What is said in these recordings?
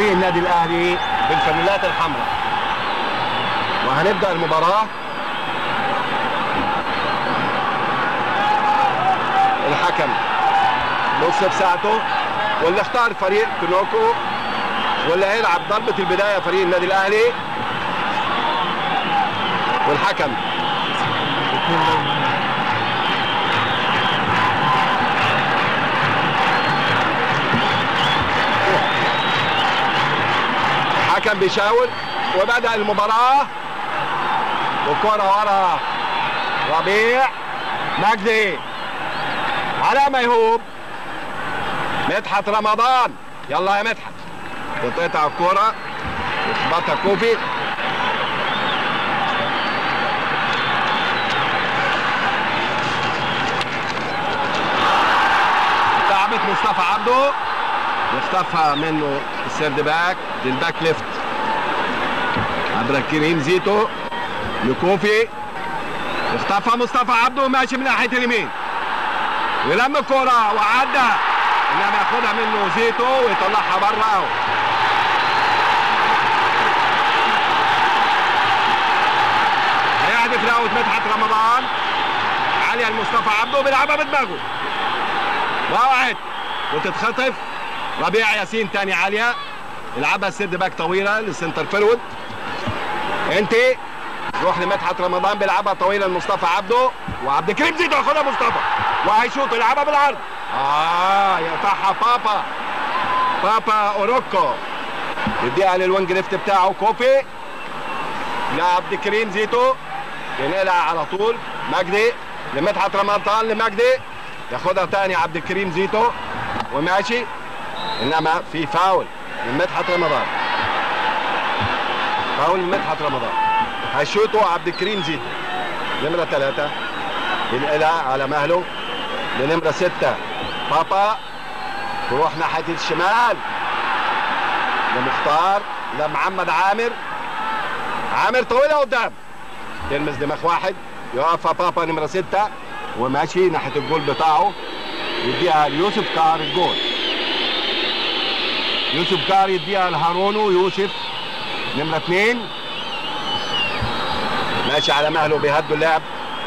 فريق النادي الاهلي بالفانيلات الحمراء وهنبدا المباراه الحكم نص ساعته واللي اختار فريق كنوكو واللي هيلعب ضربه البدايه فريق النادي الاهلي والحكم الحكم بيشاور وبدأ المباراة والكرة ورا ربيع مجدي على ميهوب مدحت رمضان يلا يا مدحت تتقطع الكرة يخبطها كوفي لعبت مصطفى عبده يخطفها منه السيرد باك للباك ليفت عبد الكريم زيتو لكوفي اختفى مصطفى عبده ماشي من ناحيه اليمين ولم الكرة وعدى انما ياخدها منه زيتو ويطلعها بره اوت هيهدف لاوت مدحت رمضان علي المصطفى عبده بيلعبها بدماغه وقعت وتتخطف ربيع ياسين تاني عاليه يلعبها سيرد باك طويله للسنتر فيرود انت روح لمدحت رمضان بيلعبها طويله لمصطفى عبده وعبد الكريم زيدو ياخدها مصطفى وهيشوط يلعبها بالعرض اه يقطعها بابا بابا اوروكو يديها للوينج ليفت بتاعه كوفي لعبد الكريم زيتو ينقلها على طول مجدي لمدحت رمضان لمجدي ياخدها تاني عبد الكريم زيتو وماشي انما في فاول من مدحت رمضان فاول من مدحت رمضان هيشوطوا عبد الكريم زيتو نمرة ثلاثة ينقلها على مهله لنمرة ستة بابا تروح ناحية الشمال لمختار لمحمد عامر عامر طويلة قدام يلمس دماغ واحد يقف بابا نمرة ستة وماشي ناحية الجول بتاعه يديها ليوسف كار الجول يوسف كار يديها لهارونو يوسف نمرة اثنين ماشي على مهله بيهدوا اللعب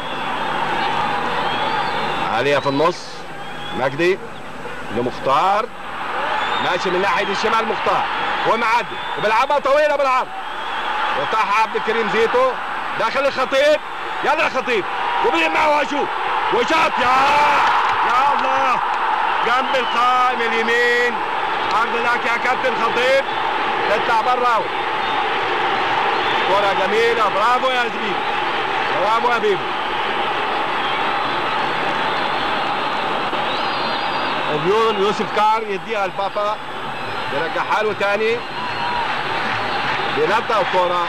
عليها في النص مجدي لمختار ماشي من ناحية الشمال مختار ومعدي وبيلعبها طويلة بالعرض وطاح عبد الكريم زيتو داخل الخطيب يلا يا خطيب وبيجمع وشوف وشاط يا يا الله جنب القائم اليمين عرض لك يا كابتن خطيب تطلع بره كرة جميلة برافو يا زميلي برافو يا بيبو وبيقول يوسف كار يديها لبابا يرجعها له تاني بينطق الكرة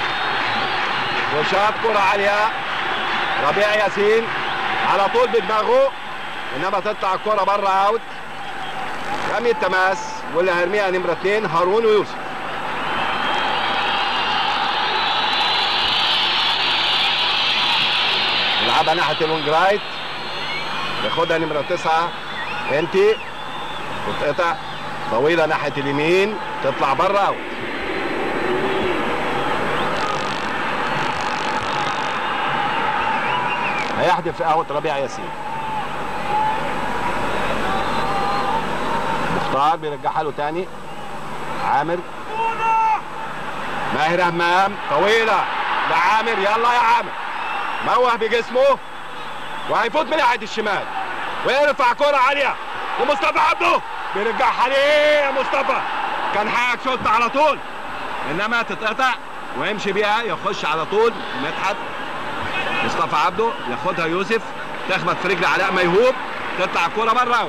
وشاط كرة عالية ربيع ياسين على طول بدماغه انما تطلع الكرة بره اوت رمي التماس واللي هيرميها نمرة اثنين هارون ويوسف يلعبها ناحية الوينج رايت ياخدها نمرة تسعة انتي تتقطع طويلة ناحية اليمين تطلع بره اوت هيحدف اوت ربيع ياسين مختار بيرجعها له تاني عامر ماهر همام طويلة لعامر يلا يا عامر موه بجسمه وهيفوت من ناحية الشمال ويرفع كرة عالية ومصطفى عبده بيرجعها ليه يا مصطفى كان حقك شوط على طول انما تتقطع ويمشي بيها يخش على طول مدحت مصطفى عبده ياخدها يوسف تخبط في رجل علاء ميهوب تطلع الكوره بره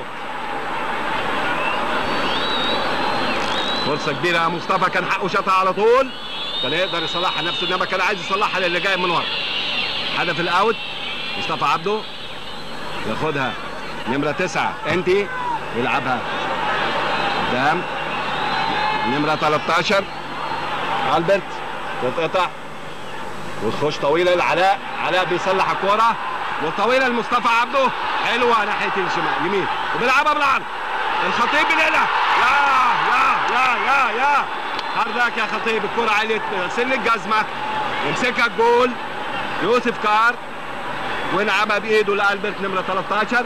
فرصه كبيره مصطفى كان حقه شاطها على طول كان يقدر يصلحها نفسه انما كان عايز يصلحها للي جاي من ورا هدف الاوت مصطفى عبده ياخدها نمره تسعه انتي يلعبها قدام نمره 13 البرت تتقطع وتخش طويله لعلاء علاء بيصلح الكوره والطويله لمصطفى عبده حلوه ناحيه الشمال يمين وبيلعبها بالعرض الخطيب بينقلها يا يا يا يا يا هرداك يا خطيب الكرة عليت سن الجزمة يمسكها الجول يوسف كار ويلعبها بايده لالبرت نمرة 13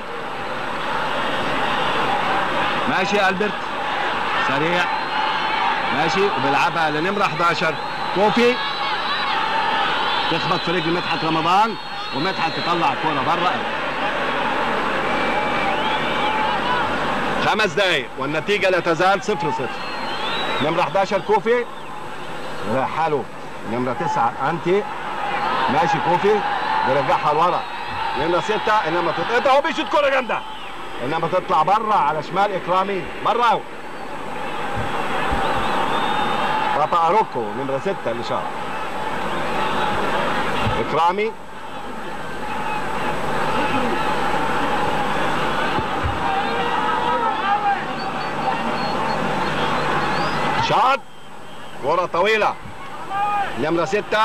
ماشي يا البرت سريع ماشي وبيلعبها لنمرة 11 كوفي تخبط في رجل مدحت رمضان ومدحت تطلع الكرة بره خمس دقايق والنتيجة لا تزال صفر صفر نمرة 11 كوفي رايح له نمرة 9 انتي ماشي كوفي بيرجعها لورا نمرة 6 انما تتقطع هو بيشوط كرة جامدة انما تطلع بره على شمال اكرامي بره اوت بابا اروكو نمرة 6 اللي شاط اكرامي شاط كرة طويلة نمرة ستة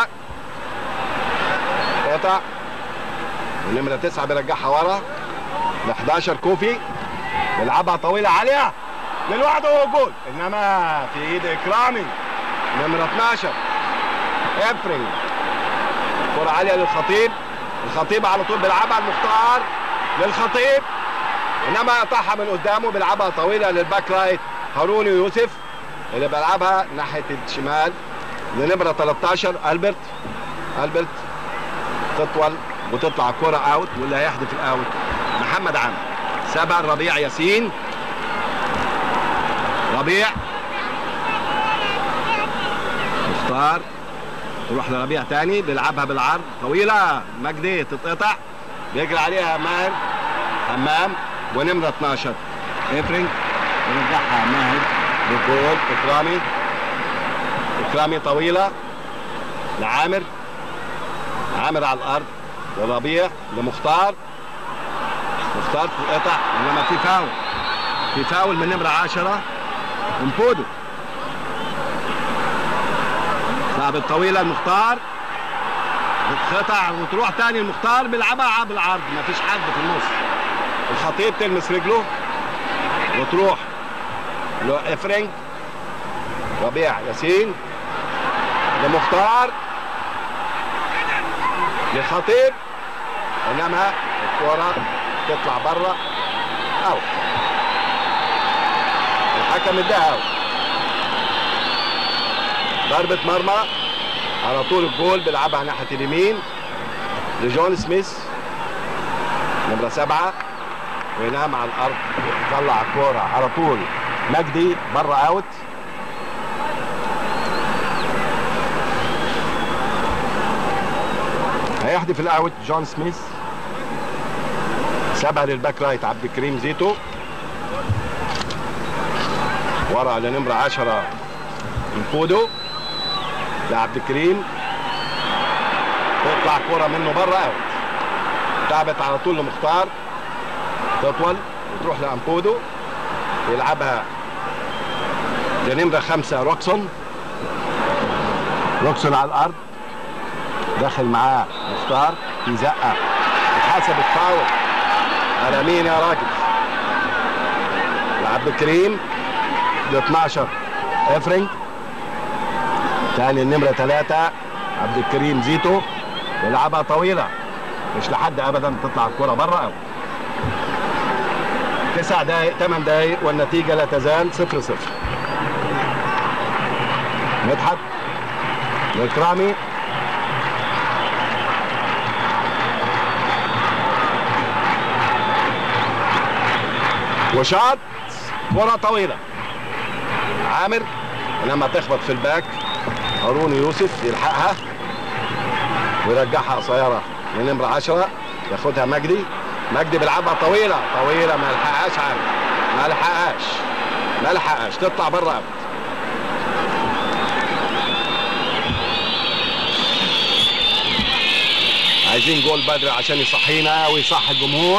قطع ونمرة تسعة بيرجعها ورا ل 11 كوفي بيلعبها طويلة عالية للوحده هو جول انما في ايد اكرامي نمرة 12 افرنج كرة عالية للخطيب الخطيب على طول بيلعبها المختار للخطيب انما قطعها من قدامه بيلعبها طويلة للباك رايت هارون يوسف اللي بيلعبها ناحية الشمال لنمرة 13 البرت البرت تطول وتطلع كرة اوت واللي هيحدف الاوت محمد عامر سبع ربيع ياسين ربيع مختار تروح لربيع تاني بيلعبها بالعرض طويلة مجدي تتقطع بيجري عليها ماهر همام ونمرة 12 افرنج ونرجعها ماهر بالجول اكرامي اكرامي طويلة لعامر عامر على الارض لربيع لمختار مختار تتقطع انما في فاول في فاول من نمرة 10 امبودو لعب الطويلة المختار بتقطع وتروح تاني المختار بيلعبها بالعرض مفيش حد في النص الخطيب تلمس رجله وتروح لإفرنج ربيع ياسين لمختار للخطيب انما الكرة تطلع بره اوت الحكم اداها اوت ضربة مرمى على طول الجول بيلعبها ناحية اليمين لجون سميث نمرة سبعة وينام على الأرض طلع الكورة على طول مجدي بره اوت هيحدف الاوت جون سميث سابها للباك رايت عبد الكريم زيتو ورا لنمرة 10 الفودو لعبد الكريم تطلع كرة منه بره اوت تعبت على طول لمختار تطول وتروح لامبودو يلعبها لنمرة خمسة روكسون روكسون على الأرض داخل معاه مختار في زقة اتحسب الفاول على مين يا راجل لعبد الكريم ل 12 افرنج تاني النمرة ثلاثة عبد الكريم زيتو يلعبها طويلة مش لحد ابدا تطلع الكرة بره او تسع دقايق ثمان دقايق والنتيجة لا تزال صفر صفر مدحت لإكرامي وشاط كرة طويلة عامر لما تخبط في الباك هارون يوسف يلحقها ويرجعها قصيرة لنمرة 10 ياخدها مجدي مجدي بيلعبها طويلة طويلة ما لحقهاش عامر ما لحقهاش ما لحقهاش تطلع بره أبد عايزين جول بدري عشان يصحينا ويصحي الجمهور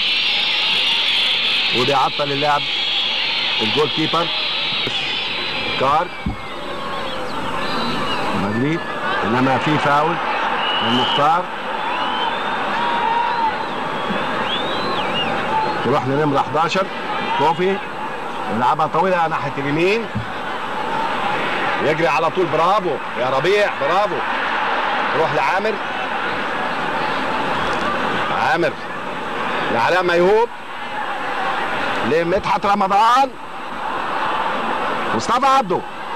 وبيعطل اللعب الجول كيبر كار مجدي انما في فاول للمختار تروح لنمرة 11 كوفي يلعبها طويلة ناحية اليمين يجري على طول برافو يا ربيع برافو روح لعامر عامر لعلاء ميهوب لمدحت رمضان مصطفى عبده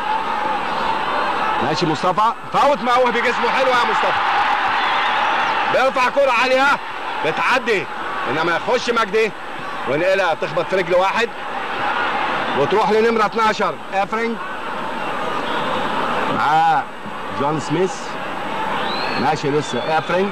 ماشي مصطفى فوت موه بجسمه حلو يا مصطفى بيرفع كرة عالية بتعدي انما يخش مجدي وينقلها تخبط في رجل واحد وتروح لنمرة 12 افرينج معاه جون سميث ماشي لسه افرينج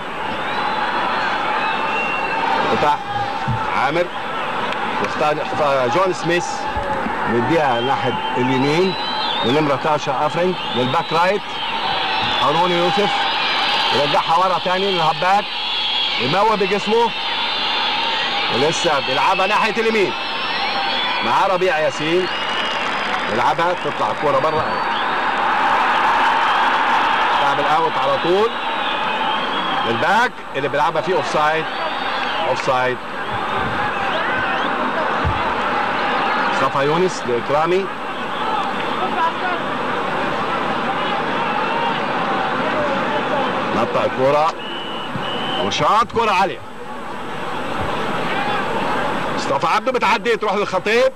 قطع عامر يختار يختار جون سميث نديها ناحية اليمين لنمرة 12 افرينج للباك رايت هارون يوسف يرجعها ورا تاني للهباك يموه بجسمه ولسه بيلعبها ناحية اليمين مع ربيع ياسين يلعبها تطلع الكورة بره لعب الاوت على طول للباك اللي بيلعبها فيه اوف سايد اوف سايد مصطفى يونس لاكرامي نطق الكورة وشاط كورة عالية مصطفى عبده بتعدي تروح للخطيب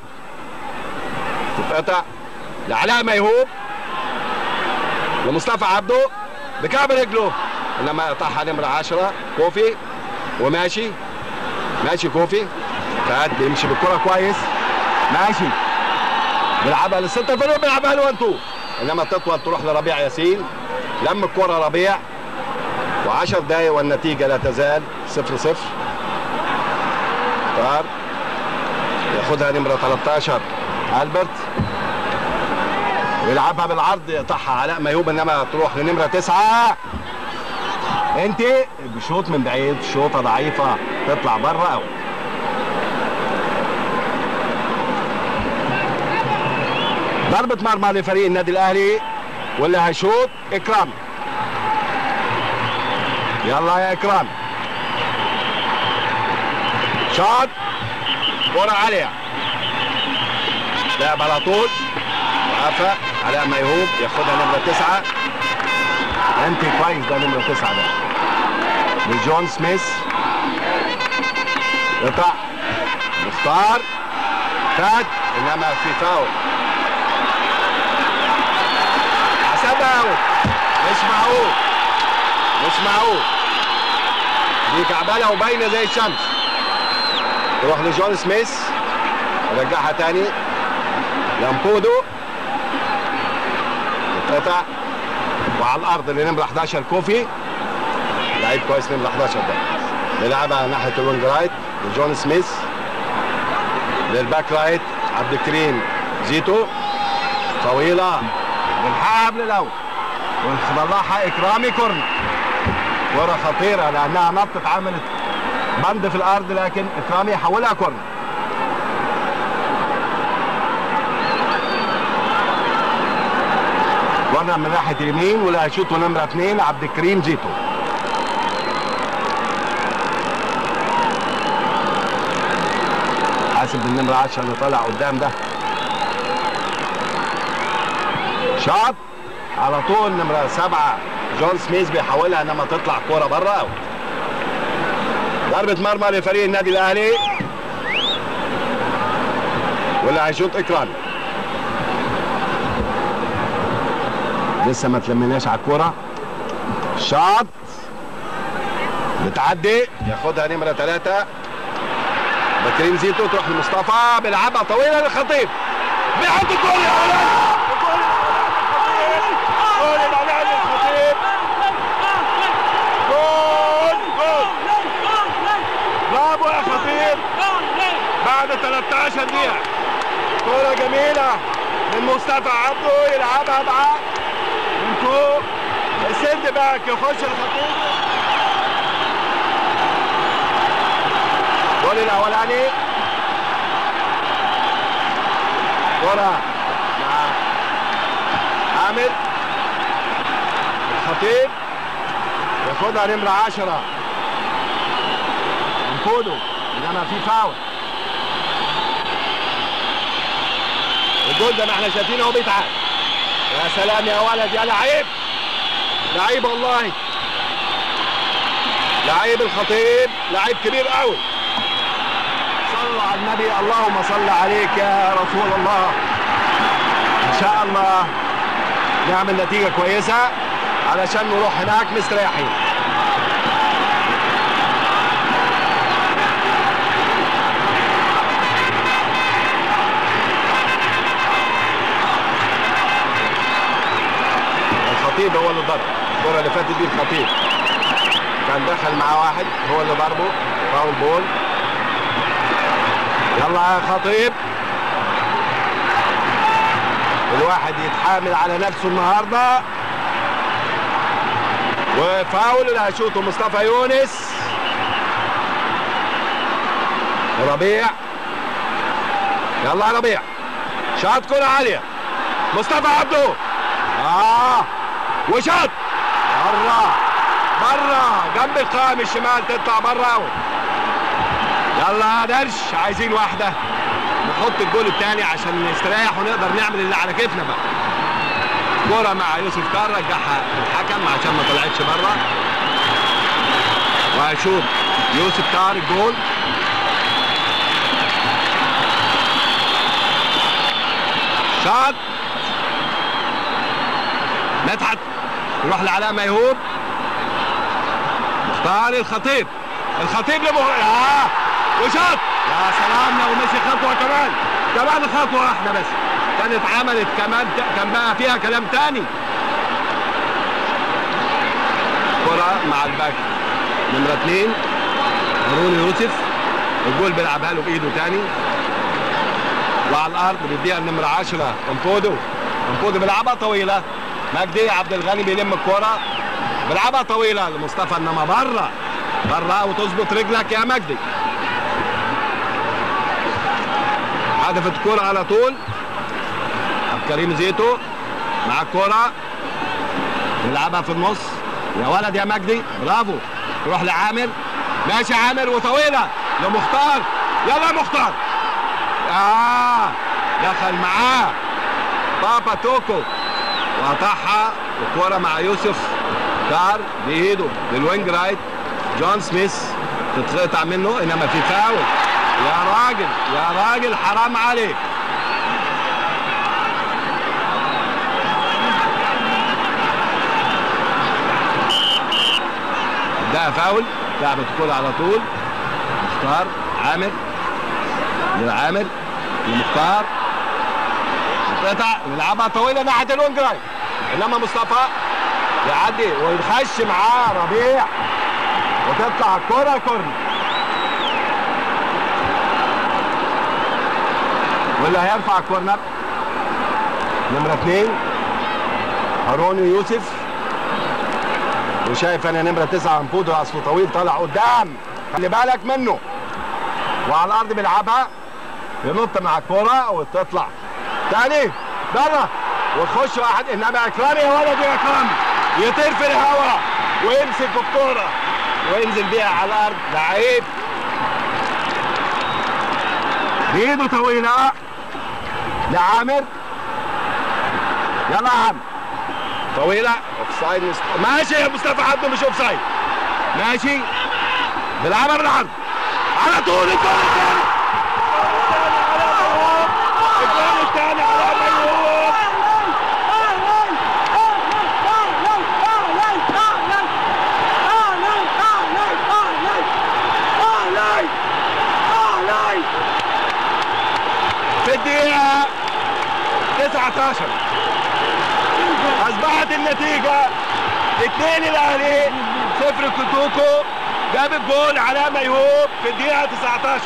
تتقطع لعلاء ميهوب لمصطفى عبده بكعب رجله انما قطعها نمرة 10 كوفي وماشي ماشي كوفي فهد بيمشي بالكرة كويس ماشي بيلعبها للسنتر فريق بيلعبها له 1 انما تطول تروح لربيع ياسين لم الكرة ربيع و10 دقايق والنتيجة لا تزال 0 0 طار ياخدها نمرة 13 البرت ويلعبها بالعرض يقطعها علاء ميوب انما تروح لنمرة 9 انت بشوط من بعيد شوطة ضعيفة تطلع بره او ضربة مرمى لفريق النادي الاهلي واللي هيشوط اكرام يلا يا اكرام شاط كرة عالية لعب على طول وقفة علاء ميهوب ياخدها نمرة تسعة انت كويس ده نمرة تسعة ده لجون سميث يقطع مختار فات انما في فاول حسبها اوت مش معقول مش معقول دي كعبالة وباينة زي الشمس تروح لجون سميث يرجعها تاني لامبودو يتقطع وعلى الارض اللي نمره 11 كوفي لعيب كويس نمره 11 ده بيلعبها ناحيه الوينج رايت لجون سميث للباك رايت عبد الكريم زيتو طويله بنلحقها قبل الاول ونطلعها اكرامي كورنر كره خطيره لانها نطت عملت بند في الارض لكن اكرامي حولها كورنر كورنر من ناحيه اليمين واللي هيشوطه نمره اثنين عبد الكريم زيتو حاسب بالنمره 10 اللي طالع قدام ده شاط على طول نمره سبعه جون سميث بيحاولها انما تطلع كوره بره اوت ضربة مرمى لفريق النادي الاهلي واللي هيشوط اكرامي لسه ما تلميناش على الكوره شاط بتعدي ياخدها نمره ثلاثة بكريم زيتو تروح لمصطفى بيلعبها طويله للخطيب بيحط الجول يا ولد جول الاعلاني للخطيب جول جول برافو يا خطيب بعد 13 دقيقة كورة جميلة من مصطفى عبده يلعبها معاه من فوق السند باك يخش الخطيب الجول الأولاني كرة مع حامد الخطيب ياخدها نمرة 10 انفودو انما في فاول الجول ده ما احنا شايفينه اهو بيتعاد يا سلام يا ولد يا لعيب لعيب والله لعيب الخطيب لعيب كبير قوي صلوا على النبي اللهم صل عليك يا رسول الله ان شاء الله نعمل نتيجة كويسة علشان نروح هناك مستريحين الخطيب هو اللي ضرب الكرة اللي فاتت دي الخطيب كان دخل مع واحد هو اللي ضربه فاول بول يلا يا خطيب الواحد يتحامل على نفسه النهارده وفاول اللي هيشوطه مصطفى يونس ربيع يلا يا ربيع شاط كرة عالية مصطفى عبده اه وشاط بره بره جنب القائم الشمال تطلع بره اوت يلا يا درش عايزين واحدة نحط الجول الثاني عشان نستريح ونقدر نعمل اللي على كيفنا بقى كرة مع يوسف كار رجعها الحكم عشان ما طلعتش بره وهيشوط يوسف كار الجول شاط مدحت يروح لعلاء ميهوب مختار الخطيب الخطيب لمه... آه وشاط يا سلام لو مشي خطوه كمان كمان خطوه واحده بس كانت عملت كمان كان بقى فيها كلام تاني كرة مع الباك نمرة اثنين هارون يوسف الجول بيلعبها له بايده تاني وعلى الارض بيديها النمرة 10 امبودو امبودو بيلعبها طويلة مجدي عبد الغني بيلم الكرة بيلعبها طويلة لمصطفى انما بره بره وتظبط رجلك يا مجدي هدفت الكرة على طول عبد الكريم زيتو مع الكرة يلعبها في النص يا ولد يا مجدي برافو تروح لعامر ماشي عامر وطويلة لمختار يلا يا مختار آه دخل معاه بابا توكو وقطعها الكرة مع يوسف كار بإيده للوينج رايت جون سميث تتقطع منه إنما في فاول يا راجل يا راجل حرام عليك ده فاول لعبت الكرة على طول مختار عامر لعامر لمختار قطع يلعبها طويله ناحيه الوينج رايت انما مصطفى يعدي ويخش معاه ربيع وتطلع الكرة كورنر واللي هيرفع الكورنر نمرة اثنين هارون يوسف وشايف انا نمرة تسعة انفودو اصله طويل طالع قدام خلي بالك منه وعلى الارض بيلعبها ينط مع الكرة وتطلع تاني بره وتخش واحد انما اكرامي يا ولد يا اكرامي يطير في الهواء ويمسك الكرة وينزل بيها على الارض لعيب بايده طويلة لعامر يلا يا عم طويلة اوف سايد ماشي يا مصطفى عبده مش اوف سايد ماشي بيلعبها بالعرض على طول الجول الثاني الجول الثاني على ميهوب في الدقيقة 19 أصبحت النتيجة اثنين الأهلي صفر كوتوكو جاب الجول على ميهوب في الدقيقة 19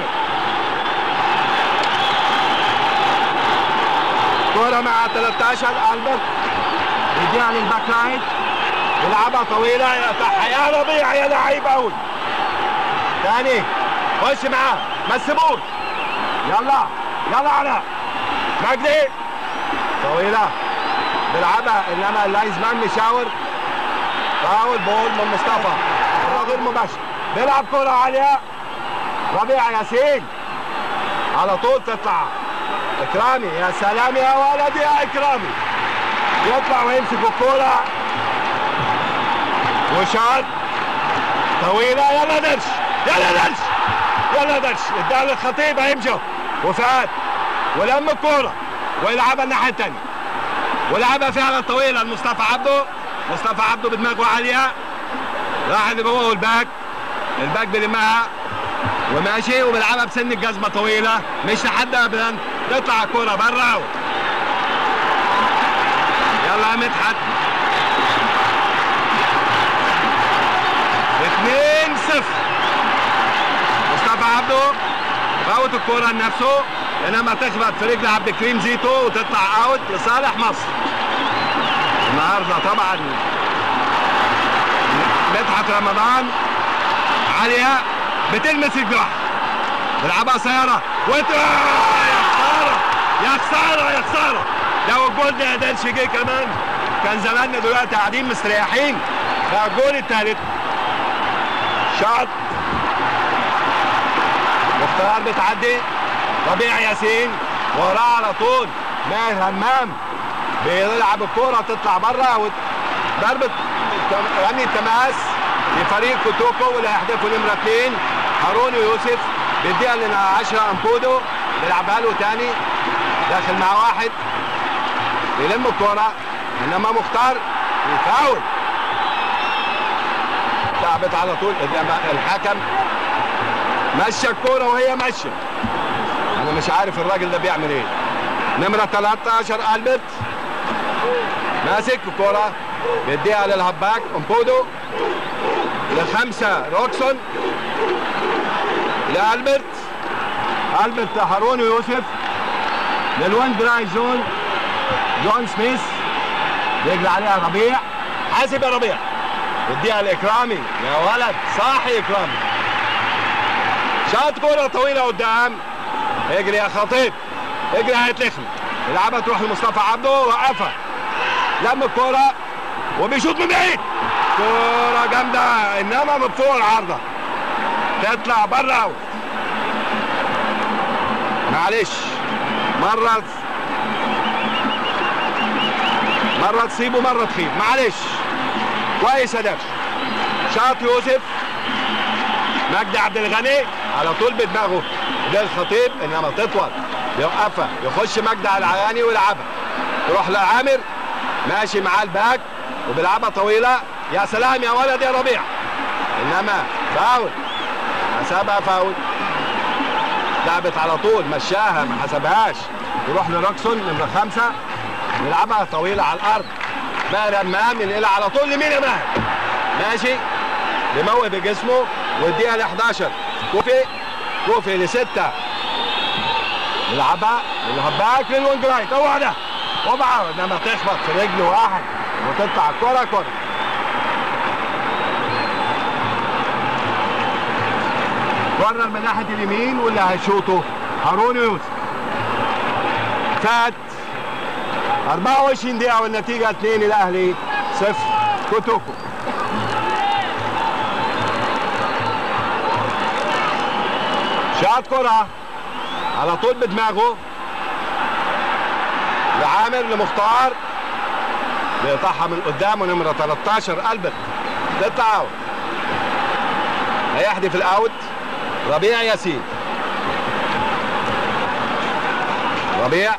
كرة مع 13 ألبرت يديها للباك رايت يلعبها طويلة يقطعها يا ربيع يا لعيب أوي تاني خش معاه ما تسيبوش يلا يلا علاء مجدي طويلة بيلعبها انما اللايزمان مشاور فاول بول من مصطفى غير مباشر بيلعب كرة عالية ربيع ياسين على طول تطلع اكرامي يا سلام يا ولد يا اكرامي يطلع ويمسك الكوره وشاط طويله يلا درش يلا درش يلا درش اداها للخطيب هيمشوا وفات ولم الكوره ويلعبها الناحيه الثانيه ولعبها فعلا طويله لمصطفى عبده مصطفى عبده بدماغه عاليه راح اللي هو الباك الباك بيلمها وماشي وبيلعبها بسن الجزمه طويله مش لحد ابدا تطلع الكوره بره يلا يا مدحت 2 0 مصطفى عبده فوت الكوره لنفسه انما تخبط في رجل عبد الكريم زيتو وتطلع اوت لصالح مصر النهارده طبعا مدحت رمضان عاليه بتلمس الجراح بيلعبها قصيره وترا يا خساره يا خساره يا خساره لو الجول ده قدرش جه كمان كان زماننا دلوقتي قاعدين مستريحين فالجول الثالث شاط مختار بتعدي ربيع ياسين وراه على طول ماهر همام بيلعب الكوره تطلع بره ضربه رمي التماس لفريق كوتوكو واللي هيحدفوا نمره اثنين هارون يوسف بيديها لنا 10 امبودو بيلعبها له تاني داخل مع واحد يلم الكوره انما مختار يفاول لعبت على طول الحكم مشى الكوره وهي ماشيه انا مش عارف الراجل ده بيعمل ايه نمره 13 البرت ماسك الكوره بيديها للهباك امبودو لخمسه روكسون لالبرت البرت هارون ويوسف للوان دراي جون جون سميث يجري عليها ربيع حاسب يا ربيع اديها لاكرامي يا ولد صاحي اكرامي شاط كوره طويله قدام اجري يا خطيب اجري هيتلخم يلعبها تروح لمصطفى عبده وقفها لم الكوره وبيشوط من بعيد كوره جامده انما من فوق العارضه تطلع بره اوت معلش مره مره تصيب ومره تخيب معلش كويس يا درش شاط يوسف مجدي عبد الغني على طول بدماغه ده الخطيب انما تطول يوقفها يخش مجدي على العياني ويلعبها تروح لعامر ماشي معاه الباك وبيلعبها طويله يا سلام يا ولد يا ربيع انما فاول حسبها فاول لعبت على طول مشاها ما حسبهاش يروح لروكسون نمره خمسه يلعبها طويله على الارض ماهر امام ينقلها على طول لمين يا ماهر ماشي بيموه بجسمه ويديها ل 11 كوفي كوفي لسته يلعبها للهباك للوينج رايت اوعى ده اوعى انما تخبط في رجل واحد وتطلع الكوره كوره كورنر من ناحيه اليمين واللي هيشوطه هارون يوسف فات 24 دقيقة والنتيجة 2 الأهلي 0 كوتوكو شاط كرة على طول بدماغه لعامر لمختار بيقطعها من قدامه نمرة 13 ألبرت تطلع اوت هيحدف الاوت ربيع ياسين ربيع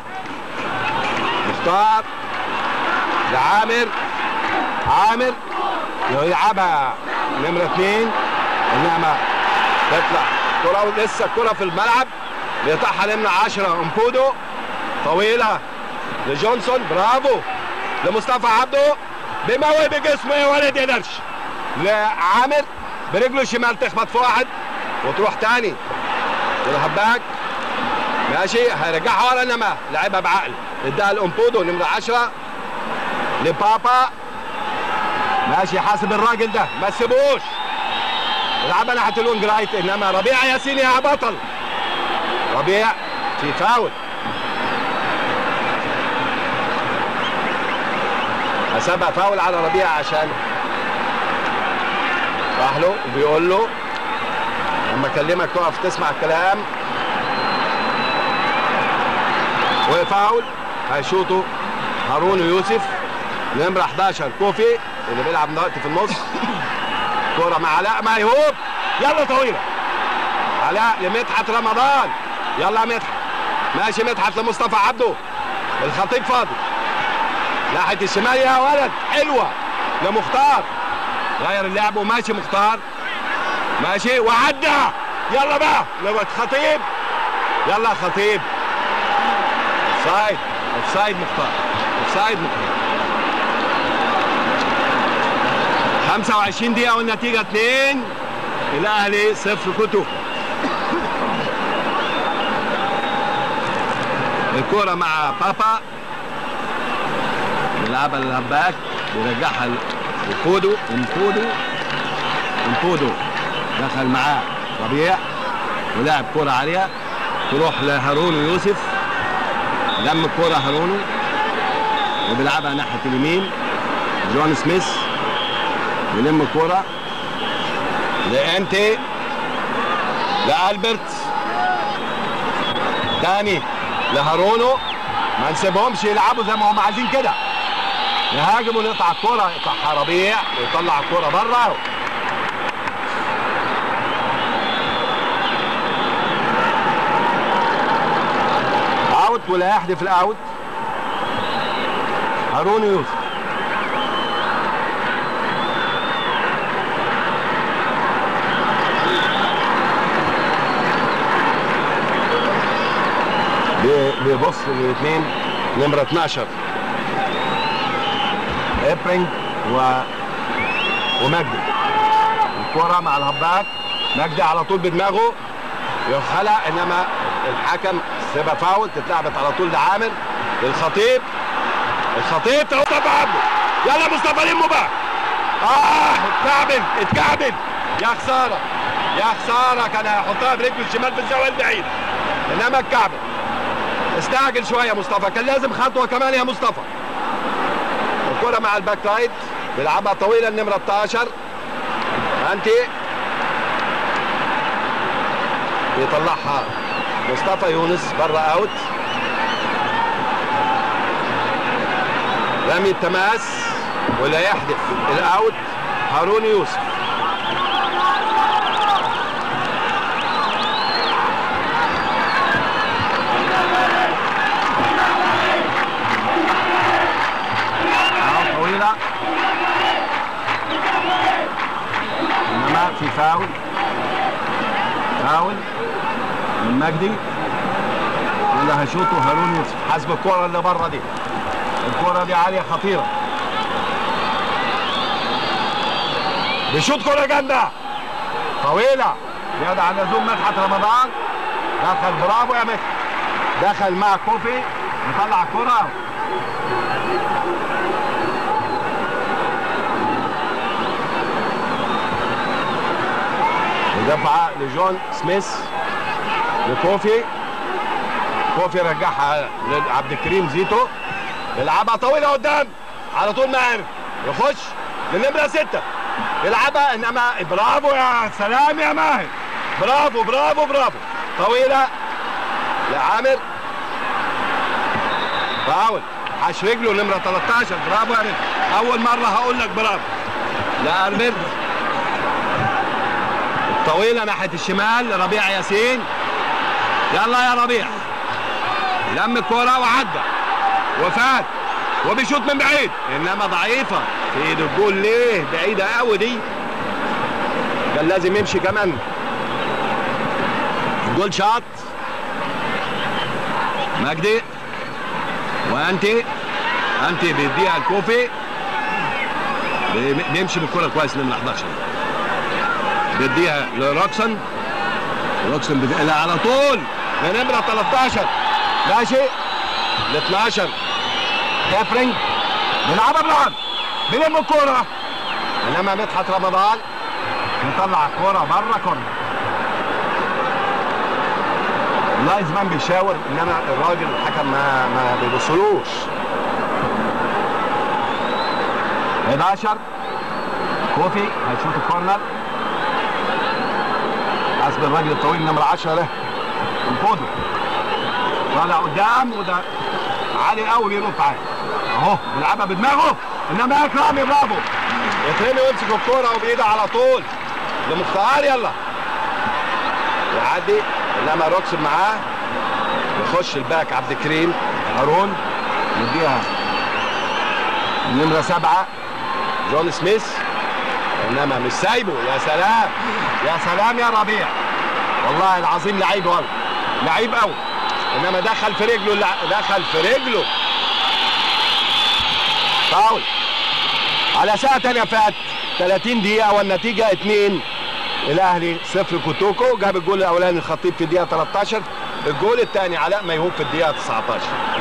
مختار لعامر عامر يلعبها نمرة اثنين انما تطلع كرة لسه الكرة في الملعب بيقطعها نمرة 10 امبودو طويلة لجونسون برافو لمصطفى عبده بموهب بجسمه يا ولد يا درش لعامر برجله الشمال تخبط في واحد وتروح تاني للهباك ماشي هيرجعها ورا انما لعبها بعقل اداها لامبودو نمره 10 لبابا ماشي حاسب الراجل ده ما تسيبوش يلعبها ناحيه الوينج رايت انما ربيع ياسين يا بطل ربيع في فاول حسبها فاول على ربيع عشان راح له وبيقول له لما اكلمك تقف تسمع الكلام وفاول هيشوطه هارون يوسف نمرة 11 كوفي اللي بيلعب دلوقتي في النص كرة مع علاء ميهوب يلا طويلة علاء لمدحت رمضان يلا يا مدحت ماشي مدحت لمصطفى عبده الخطيب فاضي ناحية الشمال يا ولد حلوة لمختار غير اللعب وماشي مختار ماشي وعدى يلا بقى لو خطيب يلا يا خطيب اوفسايد اوفسايد مختار اوفسايد مختار 25 دقيقة والنتيجة 2 الأهلي صفر كتب الكرة مع بابا بيلعبها للهباك بيرجعها لفودو انفودو انفودو دخل معاه ربيع ولعب كرة عالية تروح لهارون ويوسف لم الكرة هارون وبيلعبها ناحية اليمين جون سميث يلم الكرة لانتي لالبرت تاني لهارونو ما نسيبهمش يلعبوا زي ما هم عايزين كده يهاجم ونقطع الكرة يقطعها ربيع ويطلع الكرة بره اوت ولا يحدف الاوت هارون يوسف بيبص للاثنين نمرة 12 ابرينج و ومجدي الكرة مع الهباك مجدي على طول بدماغه يخلع انما الحكم سيبها فاول تتلعبت على طول لعامر الخطيب الخطيب مصطفى عبده يلا مصطفى لمه بقى اه اتكعبل اتكعبل يا خساره يا خساره كان هيحطها برجله الشمال في الزاويه البعيده انما اتكعبل استعجل شويه مصطفى كان لازم خطوه كمان يا مصطفى الكره مع الباك رايت بيلعبها طويله النمره 12 انتي بيطلعها مصطفى يونس بره اوت رمي التماس ولا يحدث الاوت هارون يوسف طويلة انما في فاول فاول من مجدي اللي هيشوطه هارون يوسف حسب الكرة اللي بره دي الكرة دي عالية خطيرة بيشوط كرة جامدة طويلة زيادة عن اللزوم مدحت رمضان دخل برافو يا مدحت دخل مع كوفي مطلع الكرة ودفع لجون سميث لكوفي كوفي رجعها لعبد الكريم زيتو يلعبها طويله قدام على طول ماهر يخش للنمره سته يلعبها انما برافو يا سلام يا ماهر برافو برافو برافو طويله لعامر فاول حش رجله نمره 13 برافو يا رجل اول مره هقول لك برافو لا ارمد طويله ناحيه الشمال ربيع ياسين يلا يا ربيع لم الكرة وعدى وفات وبيشوط من بعيد انما ضعيفة في ايد الجول ليه بعيدة قوي دي كان لازم يمشي كمان جول شاط مجدي وانتي انتي بيديها الكوفي بيمشي بالكرة كويس من 11 بيديها لروكسن روكسن بيديها على طول لنمرة 13 ماشي ل 12 كافرينج بيلعبها بالعرض بيلم الكورة انما مدحت رمضان يطلع الكورة بره كورنر اللايز مان بيشاور انما الراجل الحكم ما ما بيبصلوش 11 كوفي هيشوط الكورنر حسب الراجل الطويل نمرة 10 له الفودو طالع قدام وده عالي قوي بينط عالي اهو بيلعبها بدماغه انما اكرامي برافو يترمي ويمسك الكوره وبايده على طول لمختار يلا يعدي انما روكس معاه يخش الباك عبد الكريم هارون يديها نمرة سبعة جون سميث انما مش سايبه يا سلام يا سلام يا ربيع والله العظيم لعيب والله لعيب قوي انما دخل في رجله اللع- دخل في رجله فاول على ساعة تانية فات 30 دقيقة والنتيجة 2 الاهلي صفر كوتوكو جاب الجول الاولاني الخطيب في الدقيقة 13 الجول الثاني علاء ميهوب في الدقيقة 19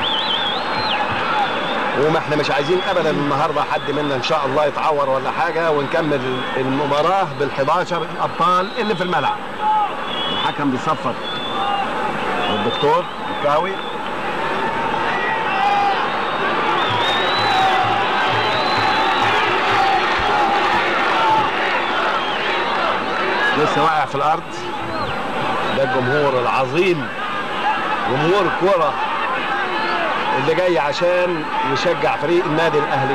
وما احنا مش عايزين ابدا النهارده حد منا ان شاء الله يتعور ولا حاجه ونكمل المباراه بال11 ابطال اللي في الملعب. الحكم بيصفر الدكتور الكاوي لسه واقع في الارض ده الجمهور العظيم جمهور الكره اللي جاي عشان يشجع فريق النادي الاهلي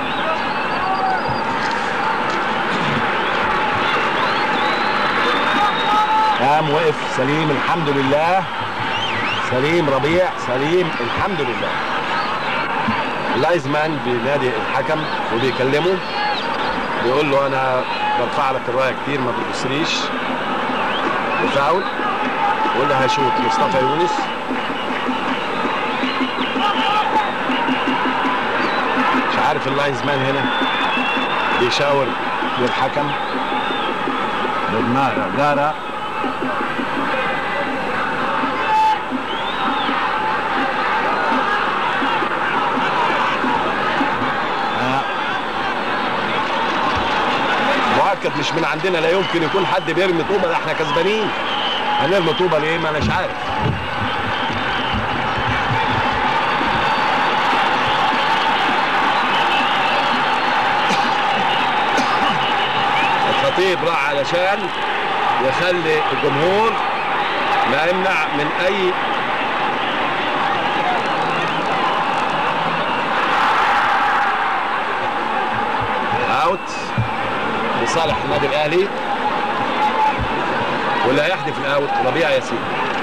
قام وقف سليم الحمد لله سليم ربيع سليم الحمد لله لايزمان بينادي الحكم وبيكلمه بيقول له انا برفع لك الرايه كتير ما بتبصريش وفاول يقول له هشوط مصطفى يونس مش عارف اللاينزمان هنا بيشاور للحكم بدماغه جارة مؤكد مش من عندنا لا يمكن يكون حد بيرمي طوبه ده احنا كسبانين هنرمي طوبه ليه ما اناش عارف الخطيب راح علشان يخلي الجمهور لا يمنع من اي اوت لصالح النادي الاهلي واللي هيحدف الاوت ربيع ياسين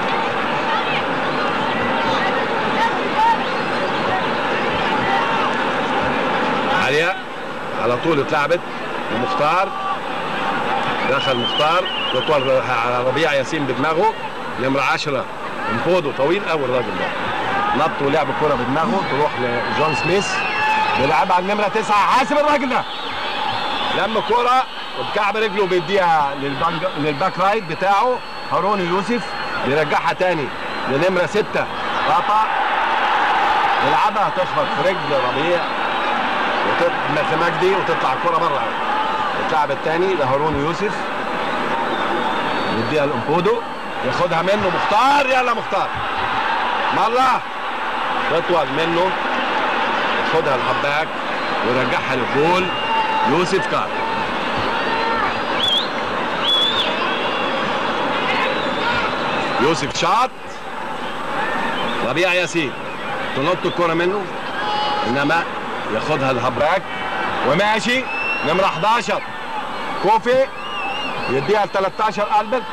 عليا على طول اتلعبت ومختار دخل مختار يطول على ربيع ياسين بدماغه نمرة 10 انفوده طويل قوي الراجل ده نط ولعب الكرة بدماغه تروح لجون سميث بيلعبها على النمرة 9 حاسب الراجل ده لم كرة وبكعب رجله بيديها للبنج... للباك رايت بتاعه هارون يوسف بيرجعها تاني لنمرة 6 قطع يلعبها تخبط في رجل ربيع وتطلع في مجدي وتطلع الكرة بره اللاعب الثاني لهارون يوسف يديها لامبودو ياخدها منه مختار يلا مختار مرة تطول منه ياخدها الحباك ويرجعها للجول يوسف كار يوسف شاط ربيع ياسين تنط الكرة منه انما ياخدها الهباك وماشي نمرة 11 كوفي يديها ل 13 البرت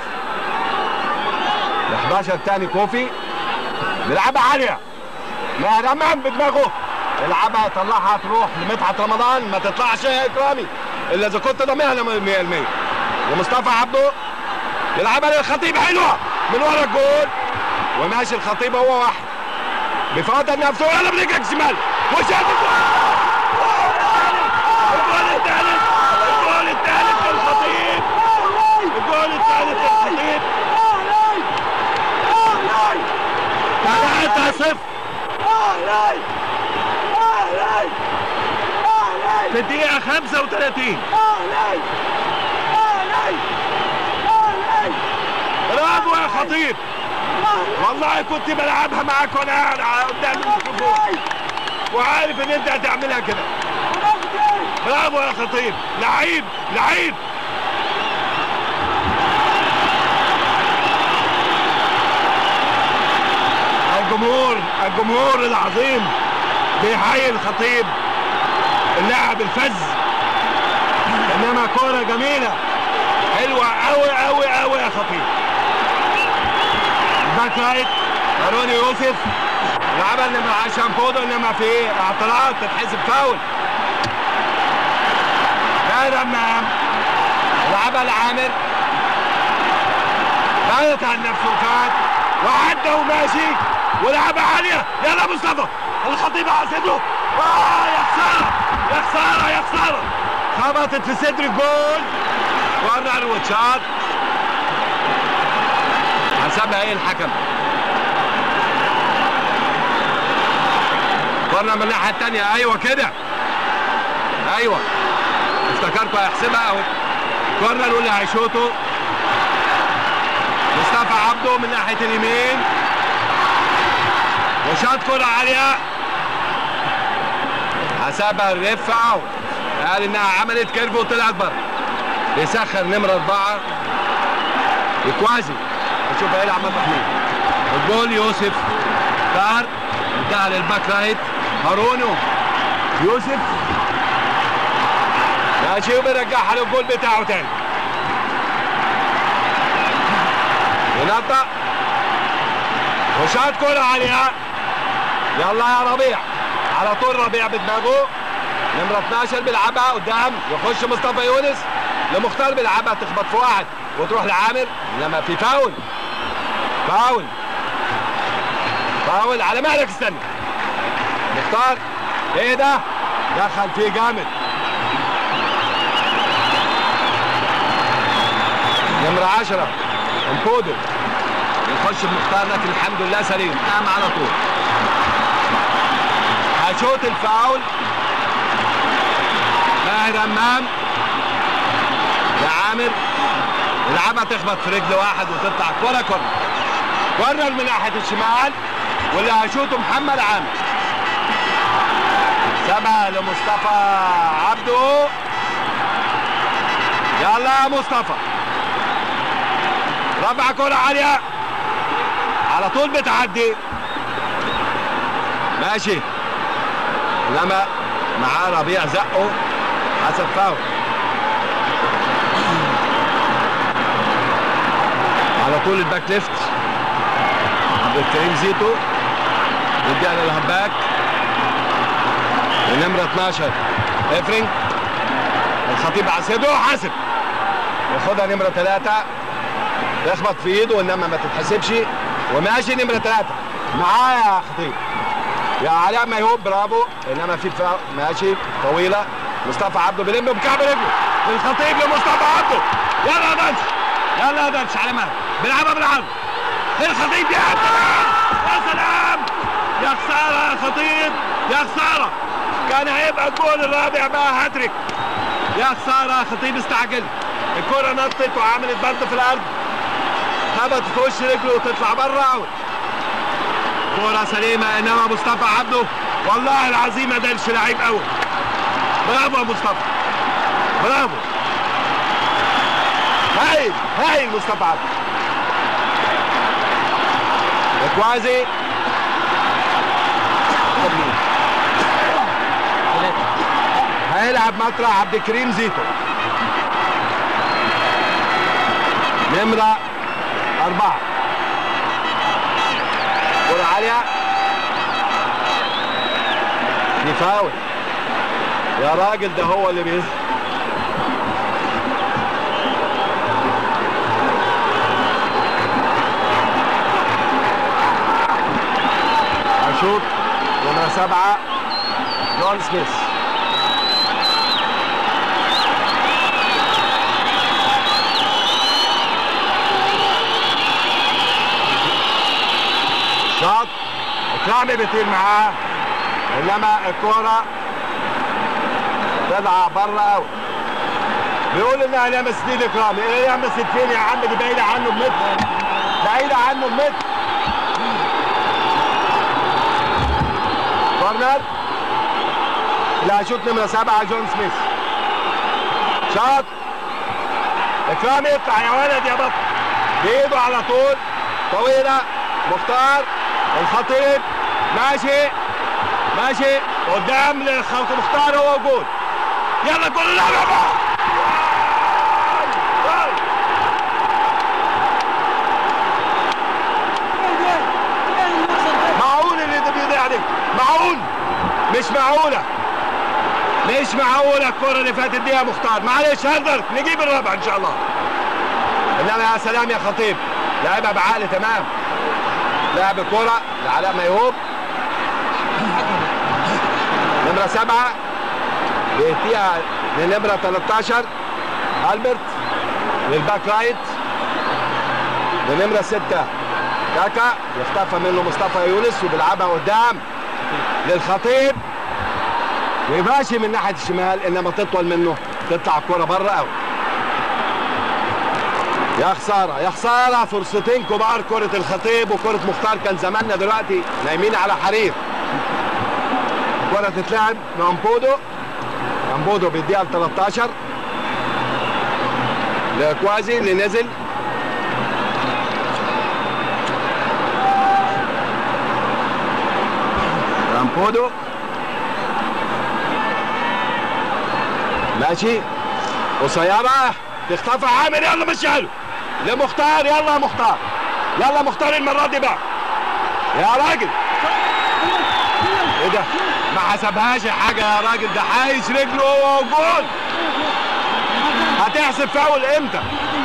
ال 11 الثاني كوفي بيلعبها عالية ماهر امام بدماغه يلعبها يطلعها تروح لمدحت رمضان ما تطلعش يا اكرامي الا اذا كنت ضامنها 100% ومصطفى عبده يلعبها للخطيب حلوه من ورا الجول وماشي الخطيب هو واحد بفضل نفسه يلا برجلك شمال وشاف الجول الجول الثالث الجول الثالث للخطيب الجول الثالث للخطيب ثلاثة صفر في الدقيقة 35 برافو يا خطيب والله كنت بلعبها معاك وانا قاعد قدام الميكروفون وعارف ان انت هتعملها كده برافو يا خطيب لعيب لعيب الجمهور الجمهور العظيم بيحيي الخطيب اللاعب الفز انما كوره جميله حلوه قوي قوي قوي يا خطيب باك رايت هارون يوسف لعبها انما عشان فوضى انما في اعتراض تتحسب فاول لا رمام لعبها لعامر فاتت عن نفسه فات وعدى وماشي ولعبها عاليه يلا مصطفى الخطيب على صدره اه يا خساره يا خساره يا خساره خبطت في صدر الجول كورنر وتشات حسبها ايه الحكم كورنر من الناحيه الثانيه ايوه كده ايوه افتكرته هيحسبها اوت كورنر واللي هيشوطه مصطفى عبده من ناحيه اليمين وشاط كرة عالية حسبها الرف اوت قال انها عملت كيرف وطلعت بره بيسخر نمرة أربعة يكوازي نشوف هيلعب مطرح مين الجول يوسف طاهر انتهى للباك رايت هارونو يوسف ماشي وبيرجعها للجول بتاعه تاني ينطق وشاط كرة عالية يلا يا ربيع على طول ربيع بدماغه نمرة 12 بيلعبها قدام يخش مصطفى يونس لمختار بيلعبها تخبط في واحد وتروح لعامر لما في فاول فاول فاول على مهلك استنى مختار ايه ده دخل فيه جامد نمرة 10 انفودر يخش بمختار لكن الحمد لله سليم قام على طول هشوط الفاول ماهر امام لعامر يلعبها تخبط في رجل واحد وتطلع كرة كرة كورنر من ناحية الشمال واللي هيشوطه محمد عامر سابها لمصطفى عبده يلا يا مصطفى رفع كرة عالية على طول بتعدي ماشي انما معاه ربيع زقه حسب فاول على طول الباك ليفت عبد الكريم زيتو يديها للهباك النمرة 12 افرنج الخطيب على صدره حاسب ياخدها نمرة ثلاثة يخبط في ايده انما ما تتحسبش وماشي نمرة ثلاثة معاه يا خطيب يا علاء ميهوب برافو انما في فا... ماشي طويلة مصطفى عبده بيلم بكعب رجله للخطيب لمصطفى عبده يلا يا دنش يلا يا دنش على مهل بيلعبها بالعرض الخطيب يا سلام يا سلام يا خسارة يا خطيب يا خسارة كان هيبقى الجول الرابع بقى هاتريك يا خسارة يا خطيب استعجل الكرة نطت وعملت برد في الأرض خبطت في وش رجله وتطلع بره اوت كرة سليمة انما مصطفى عبده والله العظيم ما دلش لعيب قوي برافو يا مصطفى برافو هايل هايل مصطفى عبده كوازي هيلعب مطرح عبد الكريم زيتو نمرة أربعة كرة عالية دي فاول يا راجل ده هو اللي بيز هشوط نمرة سبعة جون سميث شاط اكرامي بيطير معاه انما الكوره طلع بره قوي بيقول انها لمست ايد اكرامي ايه لمست فين يا عم دي بعيده عنه بمتر بعيده عنه بمتر كورنر لا شوط نمره سبعه جون سميث شاط اكرامي اطلع يا ولد يا بطل بايده على طول طويله مختار الخطيب ماشي ماشي قدام لخلق مختار هو جول يلا جول لا لا لا معقول اللي ده بيضيع دي معقول مش معقولة مش معقولة الكرة اللي فاتت دي يا مختار معلش هقدر نجيب الرابع ان شاء الله انما يا سلام يا خطيب لعبها بعقل تمام لعب الكرة لعلاء ميهوب نمرة سبعة بيهتيها لنمرة 13 ألبرت للباك رايت لنمرة ستة كاكا يختفى منه مصطفى يونس وبيلعبها قدام للخطيب وماشي من ناحية الشمال إنما تطول منه تطلع الكرة بره أوي يا خسارة يا خسارة فرصتين كبار كرة الخطيب وكرة مختار كان زماننا دلوقتي نايمين على حرير كرة تتلعب لامبودو امبودو بيديها ل 13 لكوازي اللي نزل امبودو ماشي قصيرة تختفى عامر يلا مشيها له لمختار يلا يا مختار يلا مختار المرة دي بقى يا راجل ايه ده ما حسبهاش حاجة يا راجل ده حايش رجله هو جول هتحسب فاول امتى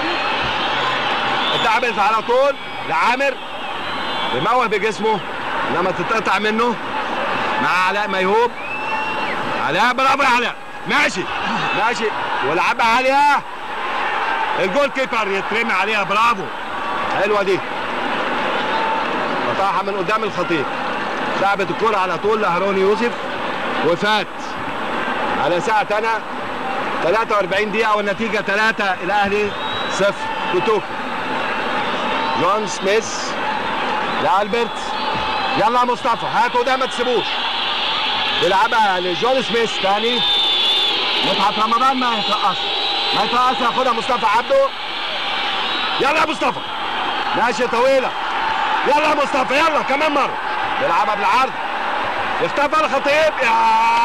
اتعملت على طول لعامر بيموه بجسمه لما تتقطع منه مع علاء ميهوب علاء برافو يا علاء ماشي ماشي ولعبها عالية الجول كيبر يترمي عليها برافو حلوه دي قطعها من قدام الخطيب لعبت الكرة على طول لهارون يوسف وفات على ساعة أنا 43 دقيقة والنتيجة 3 الأهلي صفر كوتوكو جون سميث لألبرت يلا يا مصطفى هاتوا ده ما تسيبوش بيلعبها لجون سميث تاني مدحت رمضان ما يترقص ما يترقص ياخدها مصطفى عبده يلا يا مصطفى ماشي طويلة يلا يا مصطفى يلا كمان مرة بيلعبها بالعرض اختفى الخطيب يا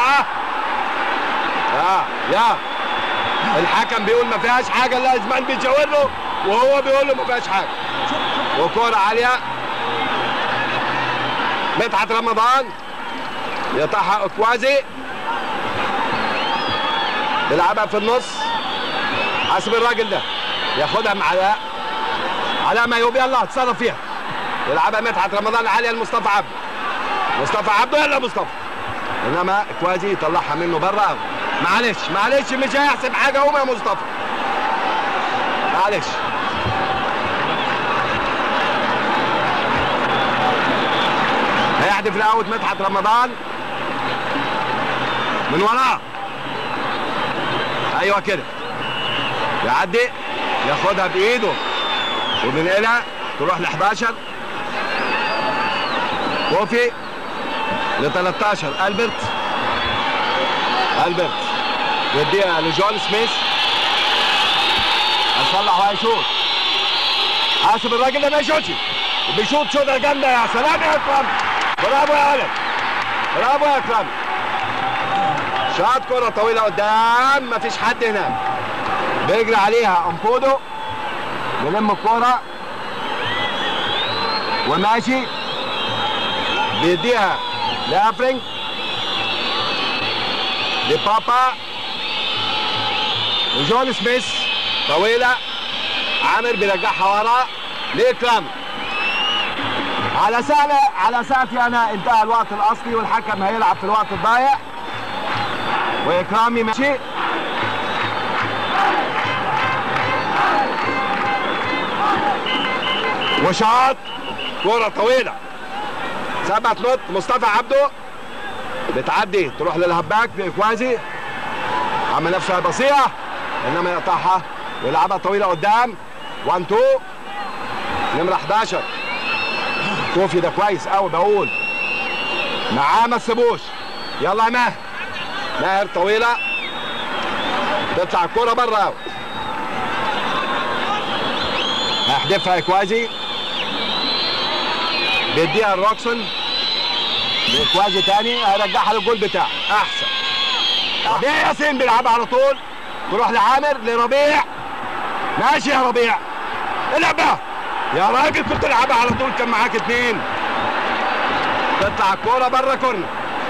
يا يا الحكم بيقول ما فيهاش حاجة الا زمان بيشاور له وهو بيقول له ما فيهاش حاجة وكورة عالية مدحت رمضان يقطعها اكوازي بيلعبها في النص حسب الراجل ده ياخدها مع علاء علاء ميوب يلا اتصرف فيها يلعبها مدحت رمضان عاليه لمصطفى عبده مصطفى عبده يلا مصطفى انما كوازي يطلعها منه بره معلش معلش مش هيحسب حاجه قوم يا مصطفى معلش هيحدف الاوت مدحت رمضان من وراه ايوه كده يعدي ياخدها بايده وبنقلها تروح ل 11 كوفي ل 13 البرت البرت يديها لجون سميث هيصلح وهيشوط حاسب الراجل ده ما يشوطش وبيشوط شوطه جامده يا سلام يا اكرم برافو يا ولد برافو يا اكرم شاط كرة طويلة قدام مفيش حد هناك بيجري عليها امبودو بيلم الكرة وماشي بيديها لافرينج لبابا وجون سميث طويلة عامر بيرجعها ورا لإكرام على سهلة على ساعتي أنا انتهى الوقت الأصلي والحكم هيلعب في الوقت الضايع وإكرامي ماشي وشاط كرة طويلة سبعة نط مصطفى عبده بتعدي تروح للهباك بإكوازي عمل نفسها بصيرة إنما يقطعها ويلعبها طويلة قدام 1 2 نمرة 11 كوفي ده كويس قوي بقول معاه ما تسيبوش يلا يا ماهر ماهر طويلة تطلع الكرة بره قوي هيحدفها اكوازي بيديها الروكسون كوازي تاني هيرجعها للجول بتاعه احسن ربيع ياسين بيلعبها على طول تروح لعامر لربيع ماشي يا ربيع العبها يا راجل كنت تلعبها على طول كان معاك اتنين تطلع الكوره بره كورنر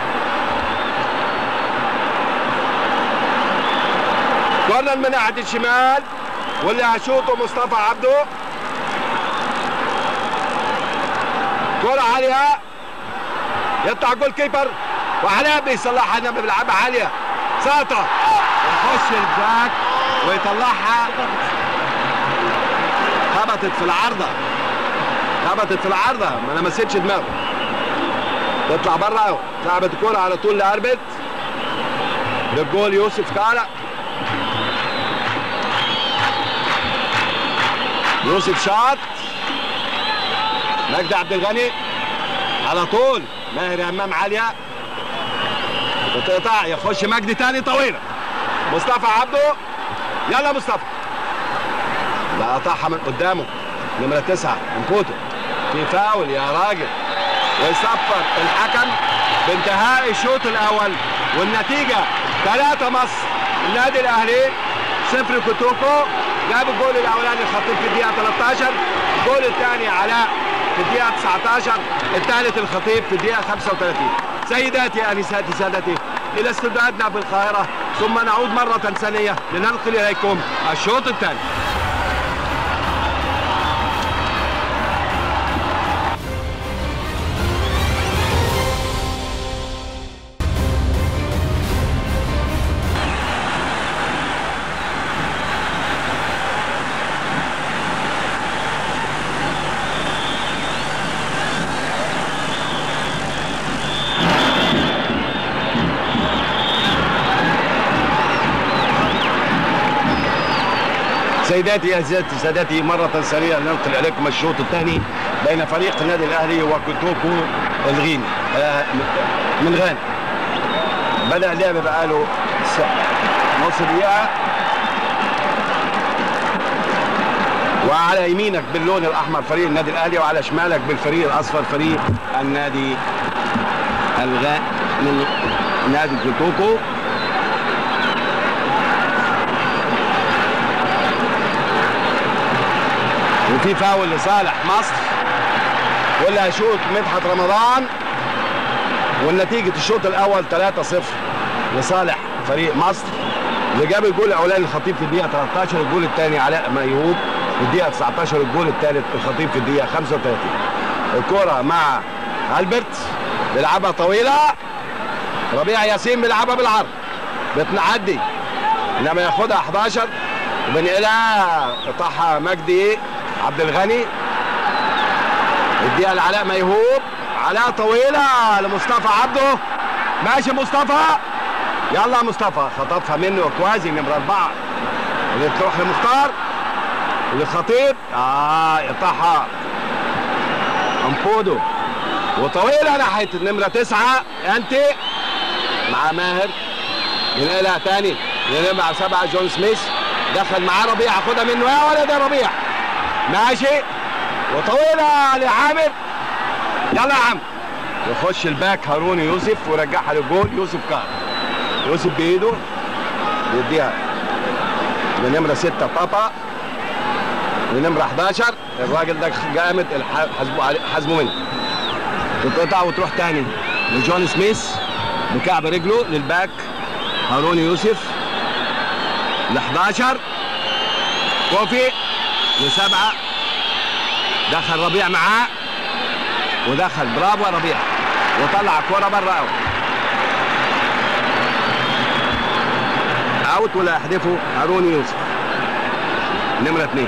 كورنر من ناحيه الشمال واللي هشوطه مصطفى عبده كرة عالية يطلع جول كيبر وعلاء بيصلحها انما بيلعبها عالية ساطة يخش الباك ويطلعها خبطت في العارضة خبطت في العارضة ما لمستش دماغه تطلع بره قوي لعبت الكرة على طول لاربت للجول يوسف كارا يوسف شاط مجدي عبد الغني على طول ماهر امام عاليه بتقطع يخش مجدي تاني طويله مصطفى عبده يلا مصطفى لا قطعها من قدامه نمره تسعه من كوتو في فاول يا راجل ويصفر الحكم بانتهاء الشوط الاول والنتيجه 3 مصر النادي الاهلي صفر كوتوكو جاب الجول الاولاني الخطيب في الدقيقه 13 الجول الثاني علاء في الدقيقه 19 الثالث الخطيب في الدقيقه 35 سيداتي انساتي سادتي الى استوديوهاتنا في القاهره ثم نعود مره ثانيه لننقل اليكم الشوط الثاني سيداتي يا سادتي مرة ثانية ننقل إليكم الشوط الثاني بين فريق النادي الأهلي وكوتوكو الغيني آه من غانا بدأ اللعب بقاله نص دقيقة وعلى يمينك باللون الأحمر فريق النادي الأهلي وعلى شمالك بالفريق الأصفر فريق النادي الغاء من نادي كوتوكو وفي فاول لصالح مصر واللي هيشوط مدحت رمضان والنتيجة الشوط الأول 3-0 لصالح فريق مصر اللي جاب الجول الأولاني الخطيب في الدقيقة 13 الجول الثاني علاء ميهوب في الدقيقة 19 الجول الثالث الخطيب في الدقيقة 35 الكرة مع ألبرت بيلعبها طويلة ربيع ياسين بيلعبها بالعرض بتعدي انما ياخدها 11 وبنقلها قطعها مجدي عبد الغني اديها لعلاء ميهوب علاء طويله لمصطفى عبده ماشي مصطفى يلا مصطفى خطفها منه كوازي نمره اربعه اللي تروح لمختار للخطيب اه يقطعها امبودو وطويله ناحيه النمره تسعه انت مع ماهر ينقلها تاني لنمره سبعه جون سميث دخل معاه ربيع خدها منه يا ولد يا ربيع ماشي وطويله لعامر يلا يا عم يخش الباك هارون يوسف ويرجعها للجول يوسف كار يوسف بايده بيديها لنمره سته بابا لنمره 11 الراجل ده جامد حاسبه عليه حاسبه منه تتقطع وتروح تاني لجون سميث بكعب رجله للباك هارون يوسف ل 11 كوفي لسبعه دخل ربيع معاه ودخل برافو يا ربيع وطلع الكوره بره اوت اوت ولا يحدفه هارون يوسف نمره اثنين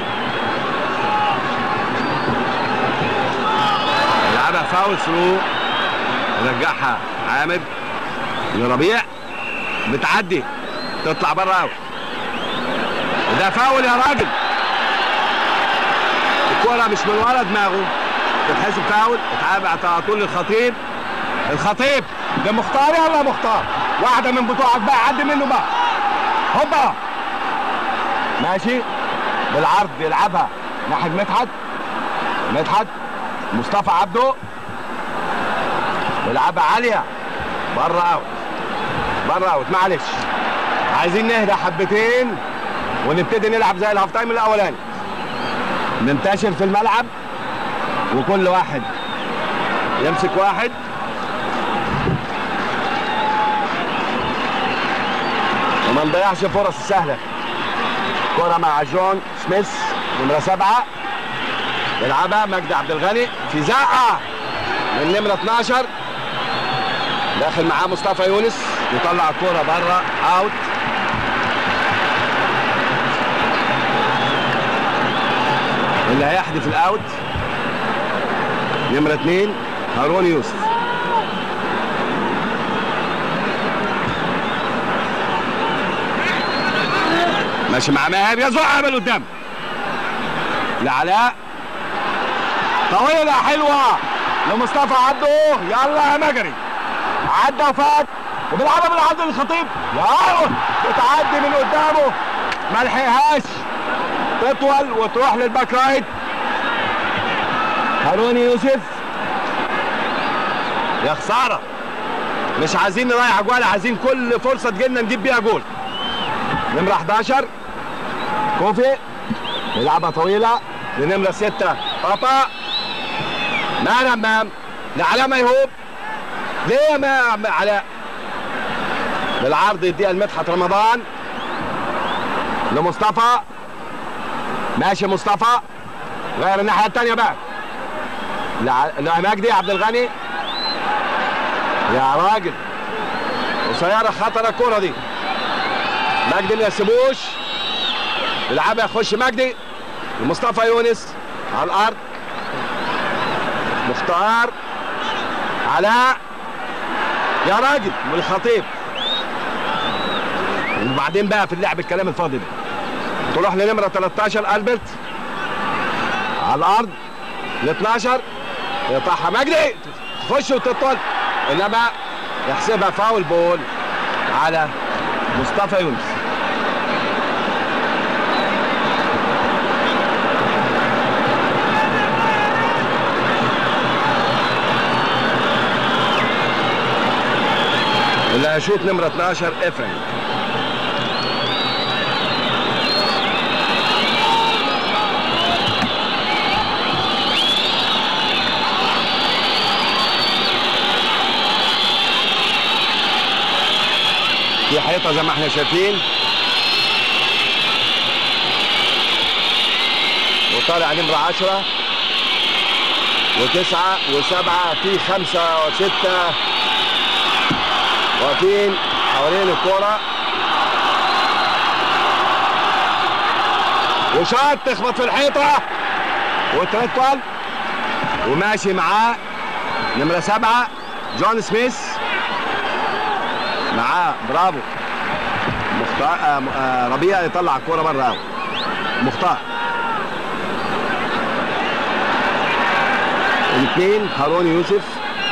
يلعبها فاول ثرو رجعها عامد لربيع بتعدي تطلع بره اوت ده فاول يا راجل الكرة مش من ورا دماغه تتحسب فاول اتعابت على طول للخطيب الخطيب ده مختار يلا مختار واحدة من بتوعك بقى عدي منه بقى هوبا ماشي بالعرض بيلعبها ناحية مدحت مدحت مصطفى عبده يلعبها عاليه بره اوت بره اوت معلش عايزين نهدى حبتين ونبتدي نلعب زي الهاف تايم الاولاني ننتشر في الملعب وكل واحد يمسك واحد وما نضيعش فرص سهله كرة مع جون سميث نمرة سبعة يلعبها مجدي عبد الغني في زقة من نمرة 12 داخل معاه مصطفى يونس يطلع الكرة بره اوت اللي هيحدف الاوت نمرة اثنين هارون يوسف ماشي مع ماهر يزقها من قدام لعلاء طويلة حلوة لمصطفى عبده يلا يا مجري عدى وفات وبيلعبها بالعرض للخطيب يا بتعدي من قدامه ما لحقهاش تطول وتروح للباك رايت هارون يوسف يا خساره مش عايزين نضيع جوال عايزين كل فرصه تجيلنا نجيب بيها جول نمره 11 كوفي يلعبها طويله لنمره 6 بابا ما امام لعلاء ميهوب ليه ما علاء بالعرض يديها لمدحت رمضان لمصطفى ماشي مصطفى غير الناحيه الثانيه بقى لمجدي عبد الغني يا راجل قصيره خطر الكره دي مجدي ما يسيبوش يلعبها يخش مجدي لمصطفى يونس على الارض مختار علاء يا راجل والخطيب وبعدين بقى في اللعب الكلام الفاضي ده تروح لنمره 13 البرت على الارض ل 12 يقطعها مجدي تخش وتطل انما يحسبها فاول بول على مصطفى يونس اللي هيشوط نمره 12 افرين في حيطه زي ما احنا شايفين وطالع نمره 10 وتسعة وسبعة في خمسة وستة واقفين حوالين الكرة وشاط تخبط في الحيطة وترتل وماشي معاه نمرة سبعة جون سميث معاه برافو مختار آه آه ربيع يطلع الكوره بره قوي مختار الاثنين هارون يوسف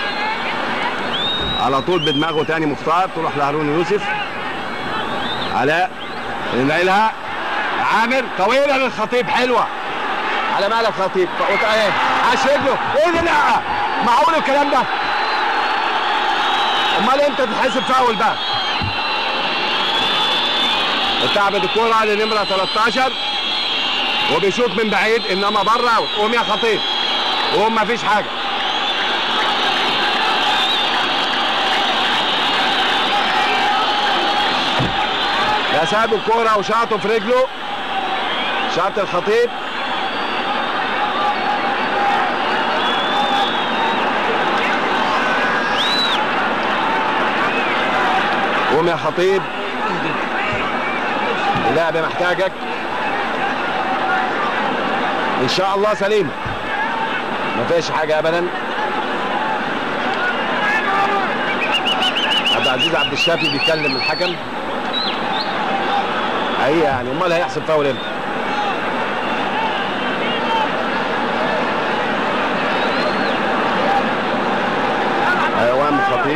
على طول بدماغه تاني مختار تروح لهارون يوسف علاء ينقلها عامر طويله للخطيب حلوه على مالك خطيب ايه عاش رجله ايه ده لا معقول الكلام ده امال امتى تتحسب فاول بقى اتعبت الكوره لنمره 13 وبيشوط من بعيد انما بره اوت قوم يا خطيب قوم مفيش حاجه ده ساب الكوره وشاطه في رجله شاط الخطيب قوم يا خطيب اللعب محتاجك ان شاء الله سليم ما فيش حاجه ابدا عبد العزيز عبد الشافي بيتكلم الحكم اي يعني امال هيحسب فاول امتى ايوه الخطيب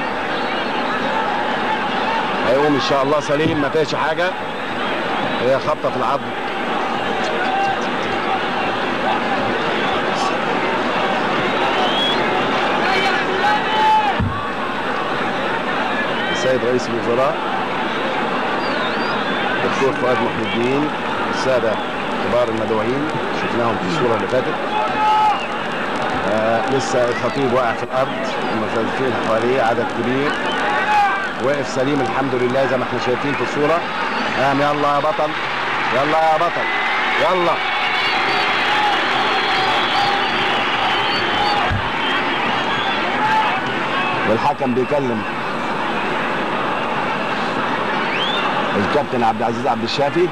هيقوم ان شاء الله سليم ما فيش حاجه هي خبطه في العظم السيد رئيس الوزراء الدكتور فؤاد محي الدين الساده كبار المدعوين شفناهم في الصوره اللي فاتت آه لسه الخطيب واقع في الارض المتفلسفين حواليه عدد كبير واقف سليم الحمد لله زي ما احنا شايفين في الصوره قام يلا يا بطل يلا يا بطل يلا والحكم بيكلم الكابتن عبد العزيز عبد الشافي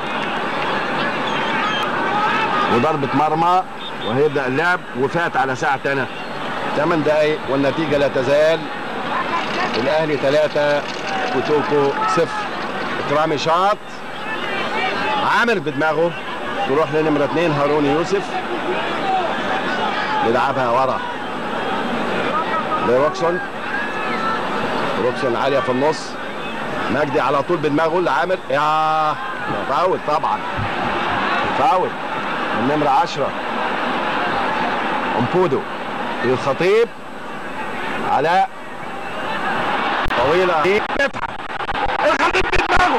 وضربة مرمى وهيبدأ اللعب وفات على ساعتنا 8 دقايق والنتيجة لا تزال الأهلي 3 كوتوكو 0 إكرامي شاط عامر بدماغه تروح لنمرة 2 هارون يوسف يلعبها ورا لروكسون روكسون عالية في النص مجدي على طول بدماغه لعامر يا فاول طبعا فاول النمرة 10 امبودو للخطيب علاء طويلة الخطيب بدماغه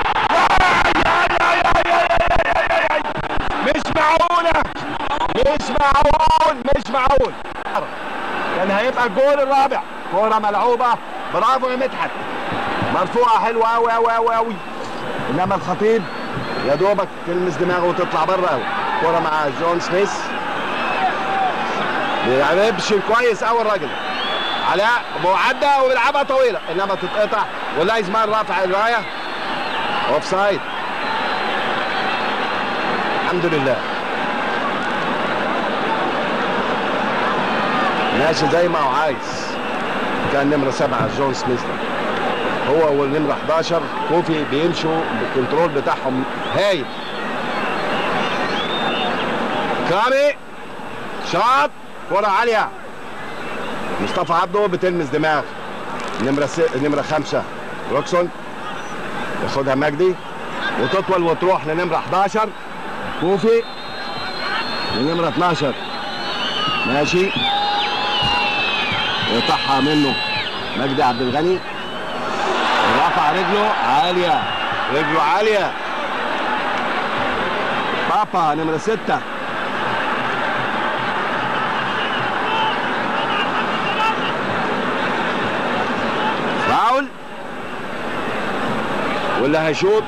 مش معقولة مش معقول مش معقول كان هيبقى الجول الرابع كورة ملعوبة برافو يا مدحت مرفوعة حلوة أوي أوي أوي أوي إنما الخطيب يا دوبك تلمس دماغه وتطلع بره أوي كورة مع جون سميث بيلعبش كويس أوي الراجل علاء معدة وبيلعبها طويلة إنما تتقطع ولايزمان رافع الراية أوف سايد الحمد لله ماشي زي ما هو عايز كان نمرة سبعة جون سميث ده هو والنمرة 11 كوفي بيمشوا بالكنترول بتاعهم هايل كرامي شاط كرة عالية مصطفى عبده بتلمس دماغ نمرة س... نمرة خمسة روكسون ياخدها مجدي وتطول وتروح لنمرة 11 كوفي لنمرة 12 ماشي يقطعها منه مجدي عبد الغني رفع رجله عالية رجله عالية بابا نمرة ستة فاول واللي هيشوط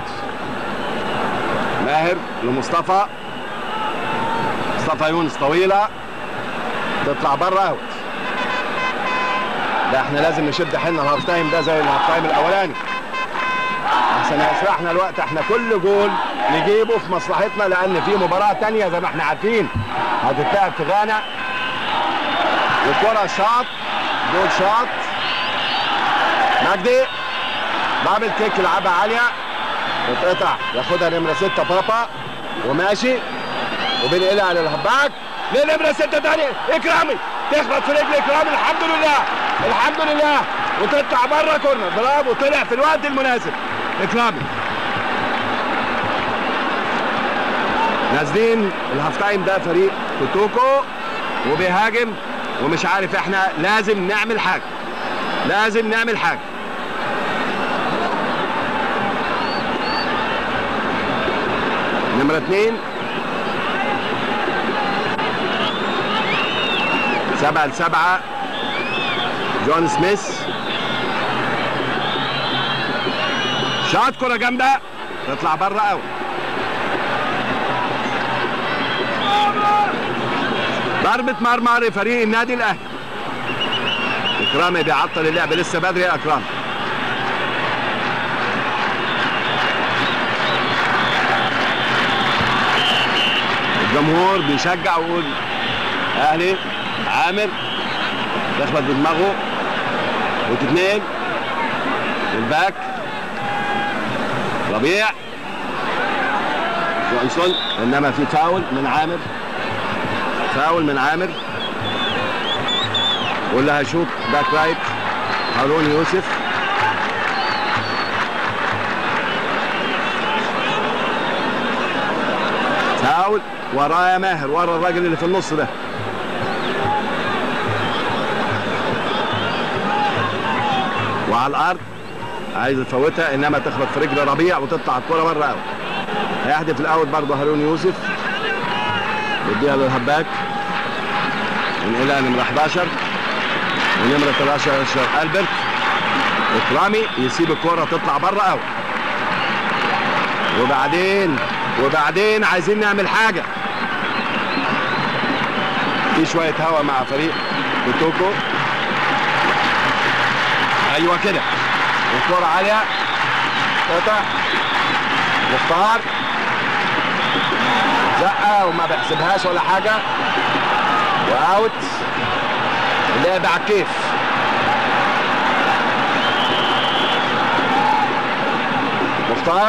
ماهر لمصطفى مصطفى يونس طويلة تطلع بره اوت ده احنا لازم نشد حيلنا الهاف تايم ده زي الهاف تايم الاولاني احسن يسرحنا الوقت احنا كل جول نجيبه في مصلحتنا لان في مباراه تانية زي ما احنا عارفين هتتلعب في غانا والكره شاط جول شاط مجدي بعمل كيك يلعبها عاليه وتقطع ياخدها نمره ستة بابا وماشي وبينقلها للهباك لنمره ستة تاني اكرامي تخبط في رجل اكرامي الحمد لله الحمد لله وتطلع بره كورنر برافو طلع في الوقت المناسب اكرامي نازلين الهاف تايم ده فريق كوتوكو وبيهاجم ومش عارف احنا لازم نعمل حاجه لازم نعمل حاجه نمرة اتنين سبعة لسبعة جون سميث شاط كرة جامدة تطلع بره قوي ضربة مرمى لفريق النادي الأهلي إكرامي بيعطل اللعب لسه بدري يا إكرام الجمهور بيشجع ويقول أهلي عامر تخبط بدماغه وتتنين الباك ربيع جونسون انما في فاول من عامر فاول من عامر واللي هيشوط باك رايت هارون يوسف فاول وراه يا ماهر ورا الراجل اللي في النص ده وعلى الارض عايز يفوتها انما تخبط في رجل ربيع وتطلع الكره بره اوت هيحدف الاوت برضه هارون يوسف يديها للهباك ينقلها نمرة 11 ونمرة 13 البرت اكرامي يسيب الكرة تطلع بره اوت وبعدين وبعدين عايزين نعمل حاجة في شوية هوا مع فريق بتوكو ايوه كده الكرة عالية قطع مختار زقة وما بيحسبهاش ولا حاجة واوت اللعب على الكيف مختار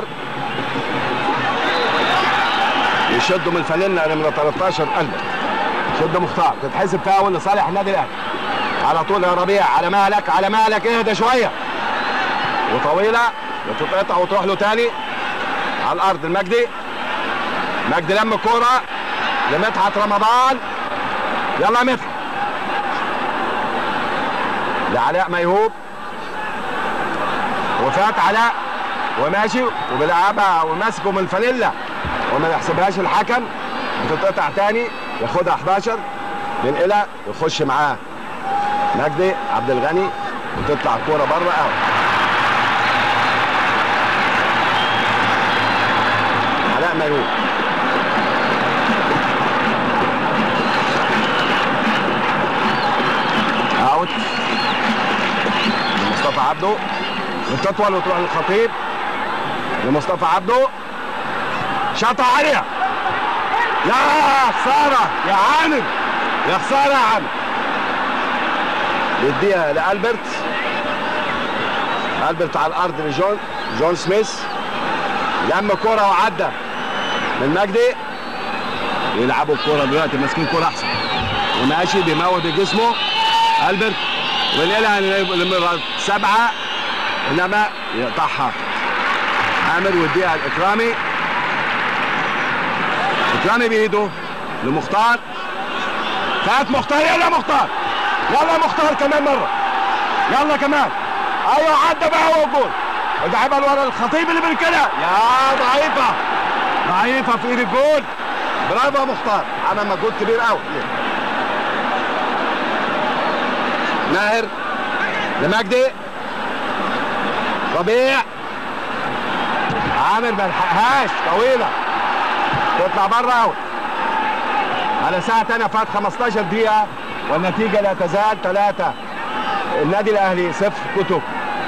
يشدوا من الفانيلا نمرة 13 قلبك شد مختار تتحسب فاول لصالح النادي الاهلي على طول يا ربيع على مالك على مالك اهدى شويه وطويله وتتقطع وتروح له تاني على الارض المجدي مجدي لم الكوره لمدحت رمضان يلا يا مدحت لعلاء ميهوب وفات علاء وماشي وبيلعبها وماسكه من الفانيلا وما يحسبهاش الحكم بتتقطع تاني ياخدها 11 ينقلها يخش معاه مجدي عبد الغني وتطلع الكوره بره اوت علاء ميهوب اوت لمصطفى عبده وتطول وتروح للخطيب لمصطفى عبده شاطة عالية يا خسارة يا عامر يا خسارة يا عامر بيديها لألبرت ألبرت على الأرض لجون جون سميث لم كرة وعدى من مجدي يلعبوا الكرة دلوقتي ماسكين كرة أحسن وماشي بيموت بجسمه ألبرت ونقلها لنمرة سبعة إنما يقطعها عامر ويديها الإكرامي إكرامي بإيده لمختار فات مختار يلا مختار يلا مختار كمان مرة يلا كمان ايوه عدى بقى هو الجول ولعبها لورا الخطيب اللي بالكده يا ضعيفة ضعيفة في ايد الجول برافو يا مختار عمل مجهود كبير قوي ماهر لمجدي ربيع عامر ما لحقهاش طويلة تطلع بره اوت على ساعة تانية فات 15 دقيقة والنتيجة لا تزال ثلاثة النادي الأهلي صفر كتب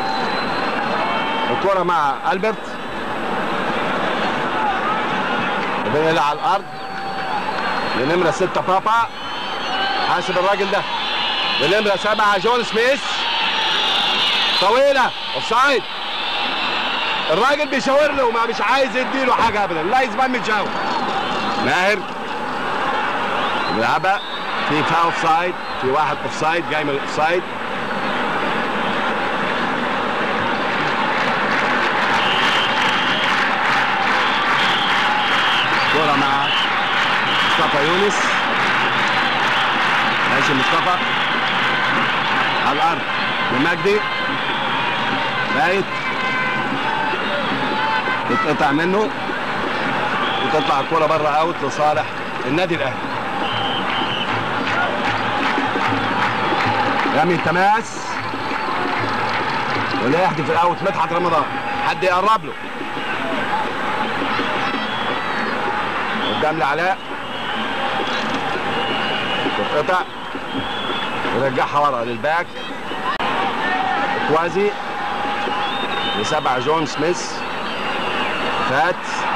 الكرة مع ألبرت بنقلها على الأرض لنمرة ستة بابا حاسب الراجل ده لنمرة سبعة جون سميث طويلة اوفسايد الراجل بيشاور له وما مش عايز يديله حاجة أبدا لا يزبان متجاوب ماهر بيلعبها في فا اوف سايد في واحد اوف سايد جاي من الاوف سايد كرة مع مصطفى يونس ماشي مصطفى على الارض لمجدي بايت تتقطع منه وتطلع الكرة بره اوت لصالح النادي الاهلي رامي التماس ولا يحدف الاوت مدحت رمضان حد يقرب له قدام لعلاء تتقطع ورجعها ورا للباك كوازي لسبعة جون سميث فات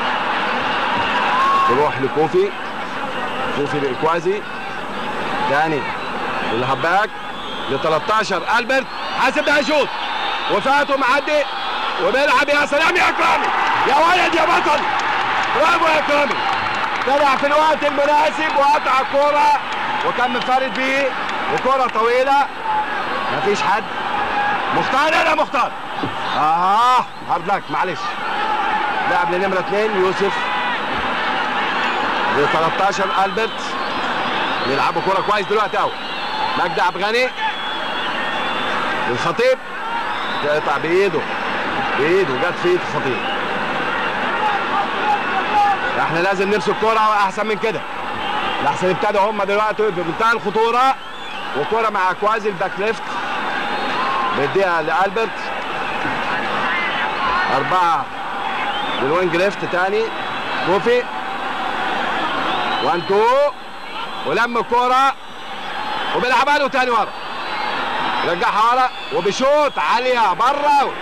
تروح لكوفي كوفي لإكوازي تاني للهباك ل 13 البرت حاسب ده هيشوط وفات ومعدي وبيلعب يا سلام يا اكرامي يا ولد يا بطل برافو يا اكرامي طلع في الوقت المناسب وقطع الكوره وكان منفرد بيه وكوره طويله مفيش حد مختار انا مختار اه هارد لك معلش لاعب لنمره اثنين يوسف ل 13 البرت بيلعبوا كوره كويس دلوقتي قوي مجدي عبد الغني الخطيب يقطع بايده بايده جت في ايد الخطيب احنا لازم نمسك كرة احسن من كده لحسن ابتدوا هم دلوقتي بمنتهى الخطورة وكرة مع كوازي الباك ليفت بيديها لألبرت أربعة للوينج ليفت تاني كوفي وان تو ولم الكرة وبيلعبها له تاني ورا رجعها ورا وبشوط عالية بره اوت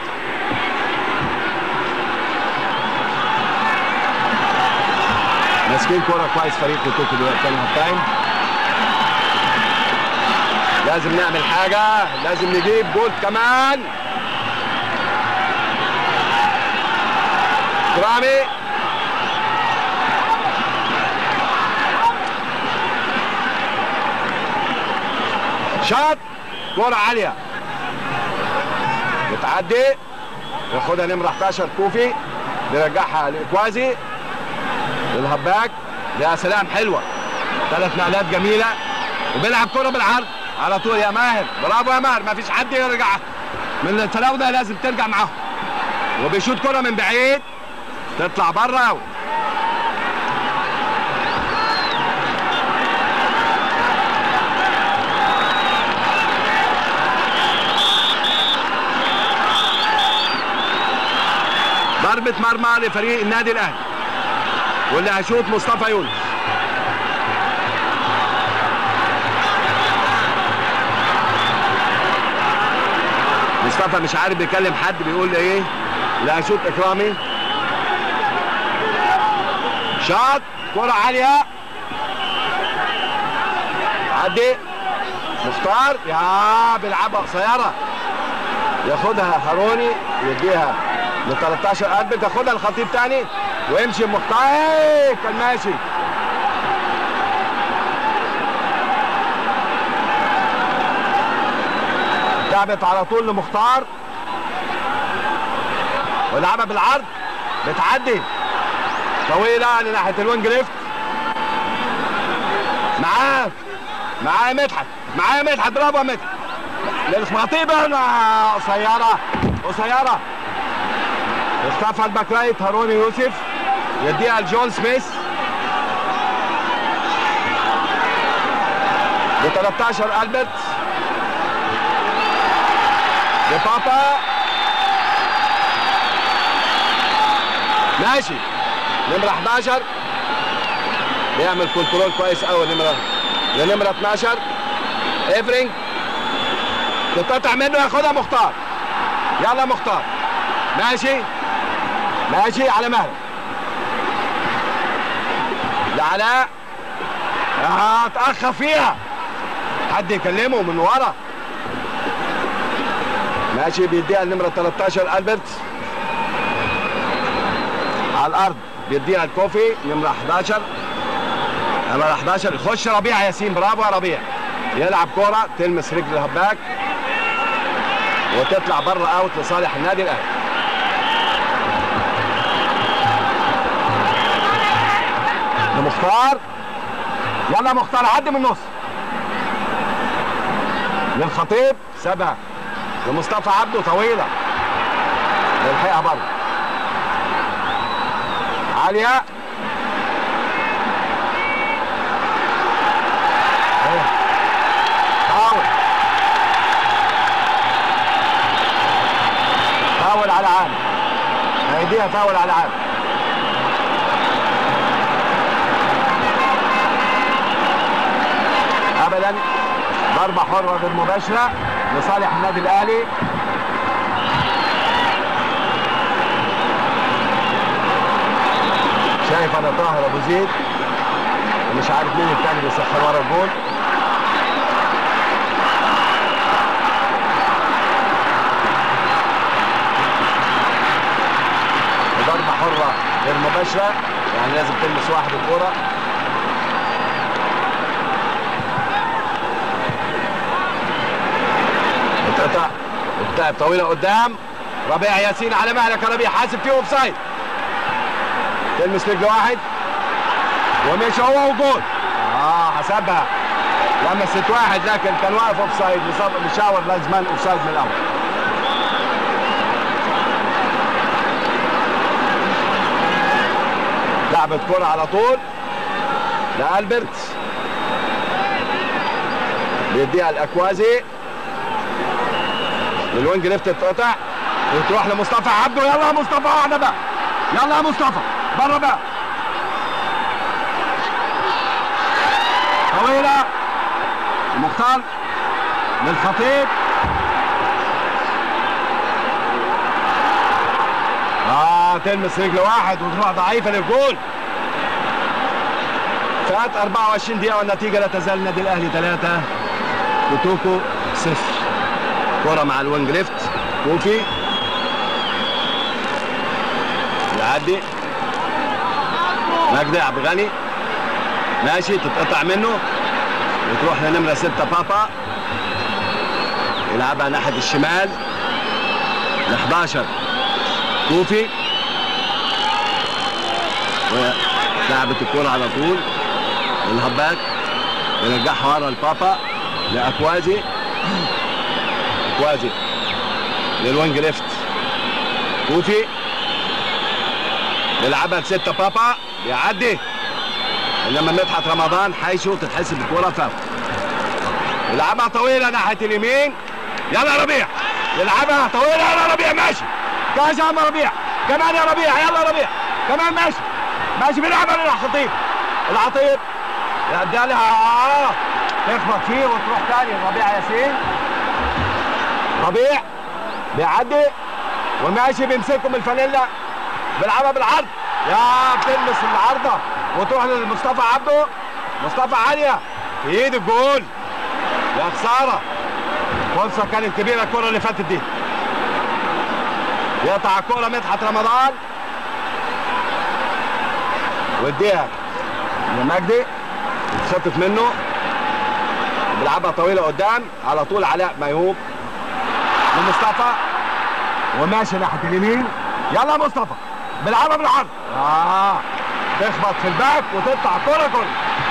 ماسكين كرة كويس فريق كوتوكو دلوقتي تاني هاف تايم لازم نعمل حاجة لازم نجيب جول كمان كرامي شاط كرة عالية بتعدي ياخدها نمرة 11 كوفي بيرجعها لإكوازي للهباك يا سلام حلوة ثلاث نقلات جميلة وبيلعب كرة بالعرض على طول يا ماهر برافو يا ماهر ما فيش حد يرجع من الفراوده لازم ترجع معاهم وبيشوط كرة من بعيد تطلع بره ضربة مرمى لفريق النادي الأهلي واللي هيشوط مصطفى يونس مصطفى مش عارف بيكلم حد بيقول ايه لا هيشوط اكرامي شاط كرة عالية عدي مختار يا بيلعبها قصيرة ياخدها هاروني يديها ل 13 قلب تاخدها الخطيب تاني ويمشي مختار إيه، كان ماشي لعبت على طول لمختار ولعبها بالعرض بتعدي طويلة لناحية الوينج ليفت معاه معاه مدحت معاه مدحت برافو يا مدحت للخطيبة لا، قصيرة قصيرة اختفى الباك رايت هاروني يوسف يديها لجون سميث ب 13 البرت لبابا ماشي نمرة 11 بيعمل كنترول كويس قوي نمرة لنمرة 12 ايفرينج تتقطع منه ياخدها مختار يلا مختار ماشي ماشي على مهلك لعلاء اه اتأخر فيها حد يكلمه من ورا ماشي بيديها النمرة 13 البرت على الارض بيديها الكوفي نمرة 11 نمرة 11 يخش ربيع ياسين برافو يا ربيع يلعب كرة تلمس رجل الهباك وتطلع بره اوت لصالح النادي الاهلي لمختار يلا مختار عدي من النص للخطيب سابها لمصطفى عبده طويله للحقها برضه عاليه ايه. فاول فاول على عام هيديها فاول على عام ابدا ضربه حره غير مباشره لصالح النادي الاهلي شايف انا طاهر ابو زيد ومش عارف مين الثاني بيسخن ورا الجول ضربه حره غير مباشره يعني لازم تلمس واحد الكوره اتقطع التعب طويله قدام ربيع ياسين على مهلك يا ربيع حاسب فيه اوف سايد تلمس رجل واحد ومش هو وجول اه حسبها لمست واحد لكن كان واقف اوف سايد مشاور لازمان اوف سايد من الاول لعبة كرة على طول لألبرت بيديها الأكوازي للوينج ليفت تتقطع وتروح لمصطفى عبده يلا يا مصطفى احنا بقى يلا يا مصطفى بره بقى طويلة مختار للخطيب اه تلمس رجل واحد وتروح ضعيفة للجول فات 24 دقيقة والنتيجة لا تزال النادي الأهلي ثلاثة كوتوكو صفر كرة مع الوينج ليفت كوفي يعدي مجدي عبد الغني ماشي تتقطع منه وتروح لنمرة ستة بابا يلعبها ناحية الشمال ل 11 كوفي ولعبت الكرة على طول الهباك يرجعها ورا لبابا لأكوازي أكوازي للوينج ليفت كوفي يلعبها لستة بابا يعدي انما مدحت رمضان حيث تتحسب الكرة فاول يلعبها طويلة ناحية اليمين يلا يا ربيع يلعبها طويلة يلا يا ربيع ماشي كاش يا ربيع كمان يا ربيع يلا يا ربيع كمان ماشي ماشي بيلعبها للخطيب العطيب يديها لها آه. تخبط فيه وتروح تاني ربيع ياسين ربيع بيعدي وماشي بيمسكهم الفانيلا بيلعبها بالعرض يا بتلمس العارضه وتروح لمصطفى عبده مصطفى عاليه في ايد الجول يا خساره فرصه كانت كبيره الكره اللي فاتت دي يقطع الكره مدحت رمضان واديها لمجدي اتخطف منه بيلعبها طويله قدام على طول علاء ميهوب لمصطفى وماشي ناحيه اليمين يلا يا مصطفى بيلعبها بالعرض اه تخبط في الباك وتطلع كرة كرة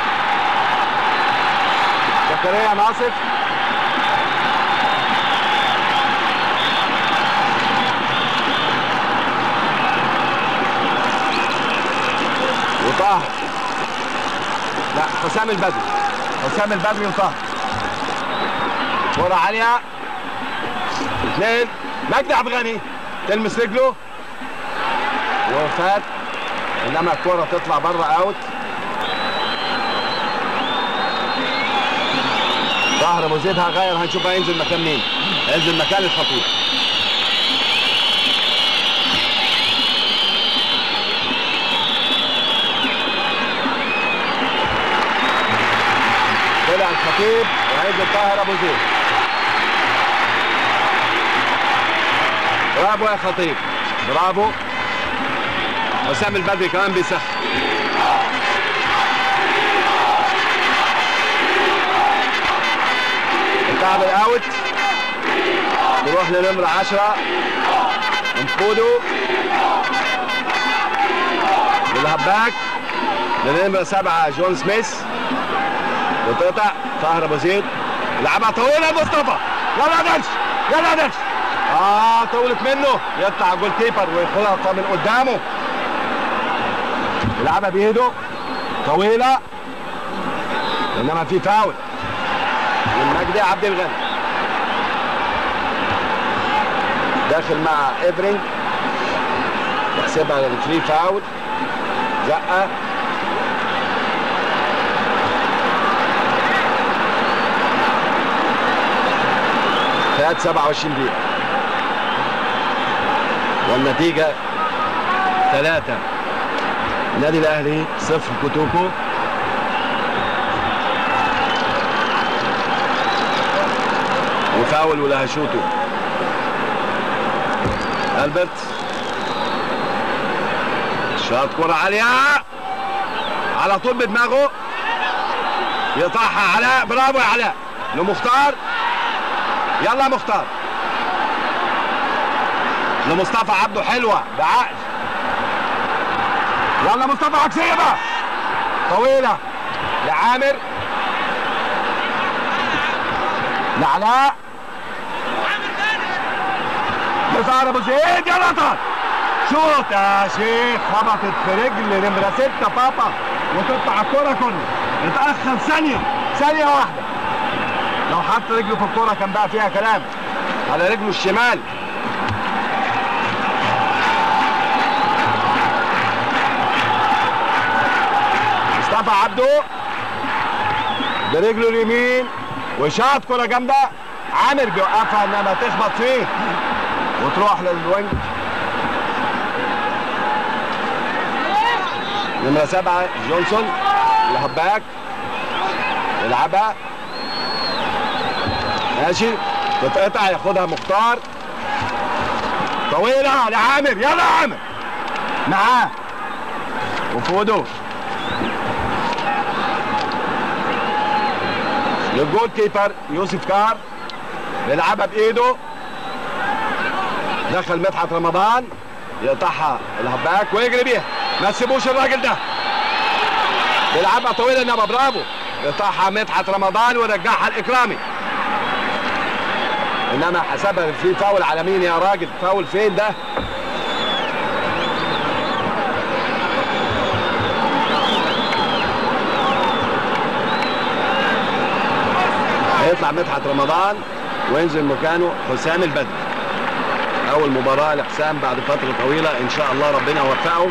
زكريا ناصف وطاهر لا حسام البدري حسام البدري وطاهر كرة عالية اثنين مجدي عبد الغني تلمس رجله وفات انما الكرة تطلع بره اوت ظهر ابو زيد هغير هنشوف هينزل مكان مين هينزل مكان الخطيب طلع الخطيب وهينزل طاهر ابو زيد برافو يا خطيب برافو حسام البدري كمان بيسخن الكعب الاوت تروح لنمرة 10 انفودو للهباك لنمرة 7 جون سميث وتقطع طاهر ابو زيد لعبها طويلة مصطفى يلا درش يلا درش اه طولت منه يطلع جول كيبر وياخدها من قدامه يلعبها بايده طويله انما في فاول من مجدي عبد الغني داخل مع ابرنج يحسبها الفري فاول زقه فات 27 دقيقة والنتيجة ثلاثة النادي الأهلي صفر كوتوكو وفاول ولا هشوتو البرت شاط كرة عالية على طول بدماغه يقطعها علاء برافو يا علاء لمختار يلا مختار لمصطفى عبده حلوة بعقل يلا مصطفى عكسية بقى طويلة لعامر لعلاء لطاهر ابو زيد يلا طاهر شوط يا شيخ خبطت في رجل نمرة ستة بابا وتقطع الكرة كله اتأخر ثانية ثانية واحدة لو حط رجله في الكرة كان بقى فيها كلام على رجله الشمال مصطفى عبده برجله اليمين وشاط كرة جامدة عامر بيوقفها انما تخبط فيه وتروح للوينج نمرة سبعة جونسون الهباك يلعبها ماشي تتقطع ياخدها مختار طويلة لعامر يلا عامر معاه وفودو للجول كيبر يوسف كار بيلعبها بايده دخل مدحت رمضان يقطعها الهباك ويجري بيها ما تسيبوش الراجل ده بيلعبها طويله انما برافو يقطعها مدحت رمضان ويرجعها الاكرامي انما حسبها في فاول على مين يا راجل فاول فين ده هيطلع مدحت رمضان وينزل مكانه حسام البدري اول مباراه لحسام بعد فتره طويله ان شاء الله ربنا يوفقه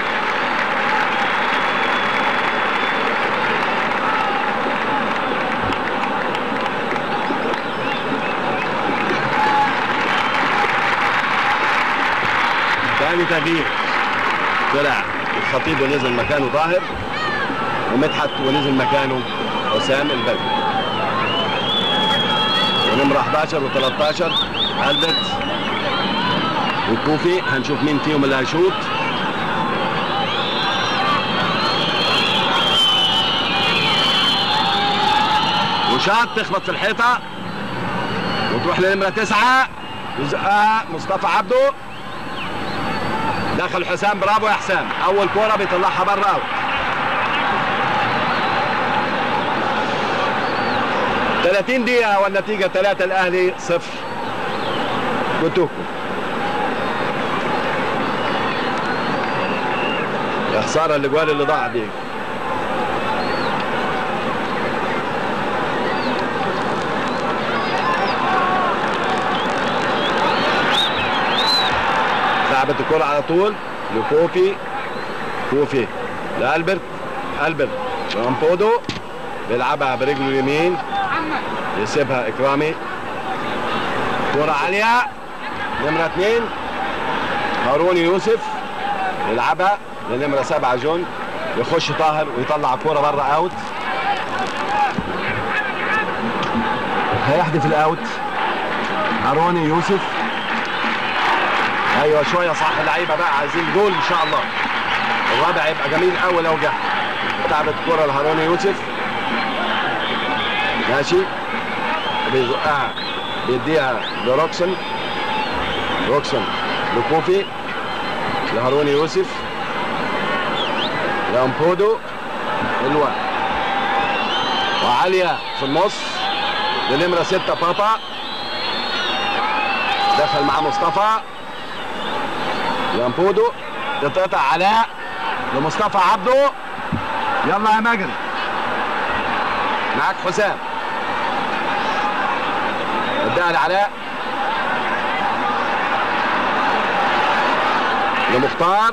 ثاني تغيير طلع الخطيب ونزل مكانه طاهر ومدحت ونزل مكانه حسام البدري ونمرة 11 و13 البرت وكوفي هنشوف مين فيهم اللي هيشوط وشاط تخبط في الحيطة وتروح لنمرة تسعة يزقها مصطفى عبده دخل حسام برافو يا حسام أول كورة بيطلعها بره أوت 30 دقيقة والنتيجة 3 الأهلي صفر كوتوكو يا خسارة الأجوال اللي ضاع دي لعبت الكرة على طول لكوفي كوفي لألبرت ألبرت رامبودو بيلعبها برجله اليمين يسيبها إكرامي كرة عالية نمرة اثنين هارون يوسف يلعبها لنمرة سبعة جون يخش طاهر ويطلع الكرة بره اوت هيحدف الاوت هارون يوسف ايوه شويه صح اللعيبه بقى عايزين جول ان شاء الله الرابع يبقى جميل قوي لو جه لعبت الكره لهارون يوسف ماشي بيزقها بيديها لروكسون روكسون لكوفي لهارون يوسف لامبودو الوا وعالية في النص لنمرة ستة بابا دخل مع مصطفى لامبودو يتقطع علاء لمصطفى عبده يلا يا مجري معاك حسام اداها لعلاء لمختار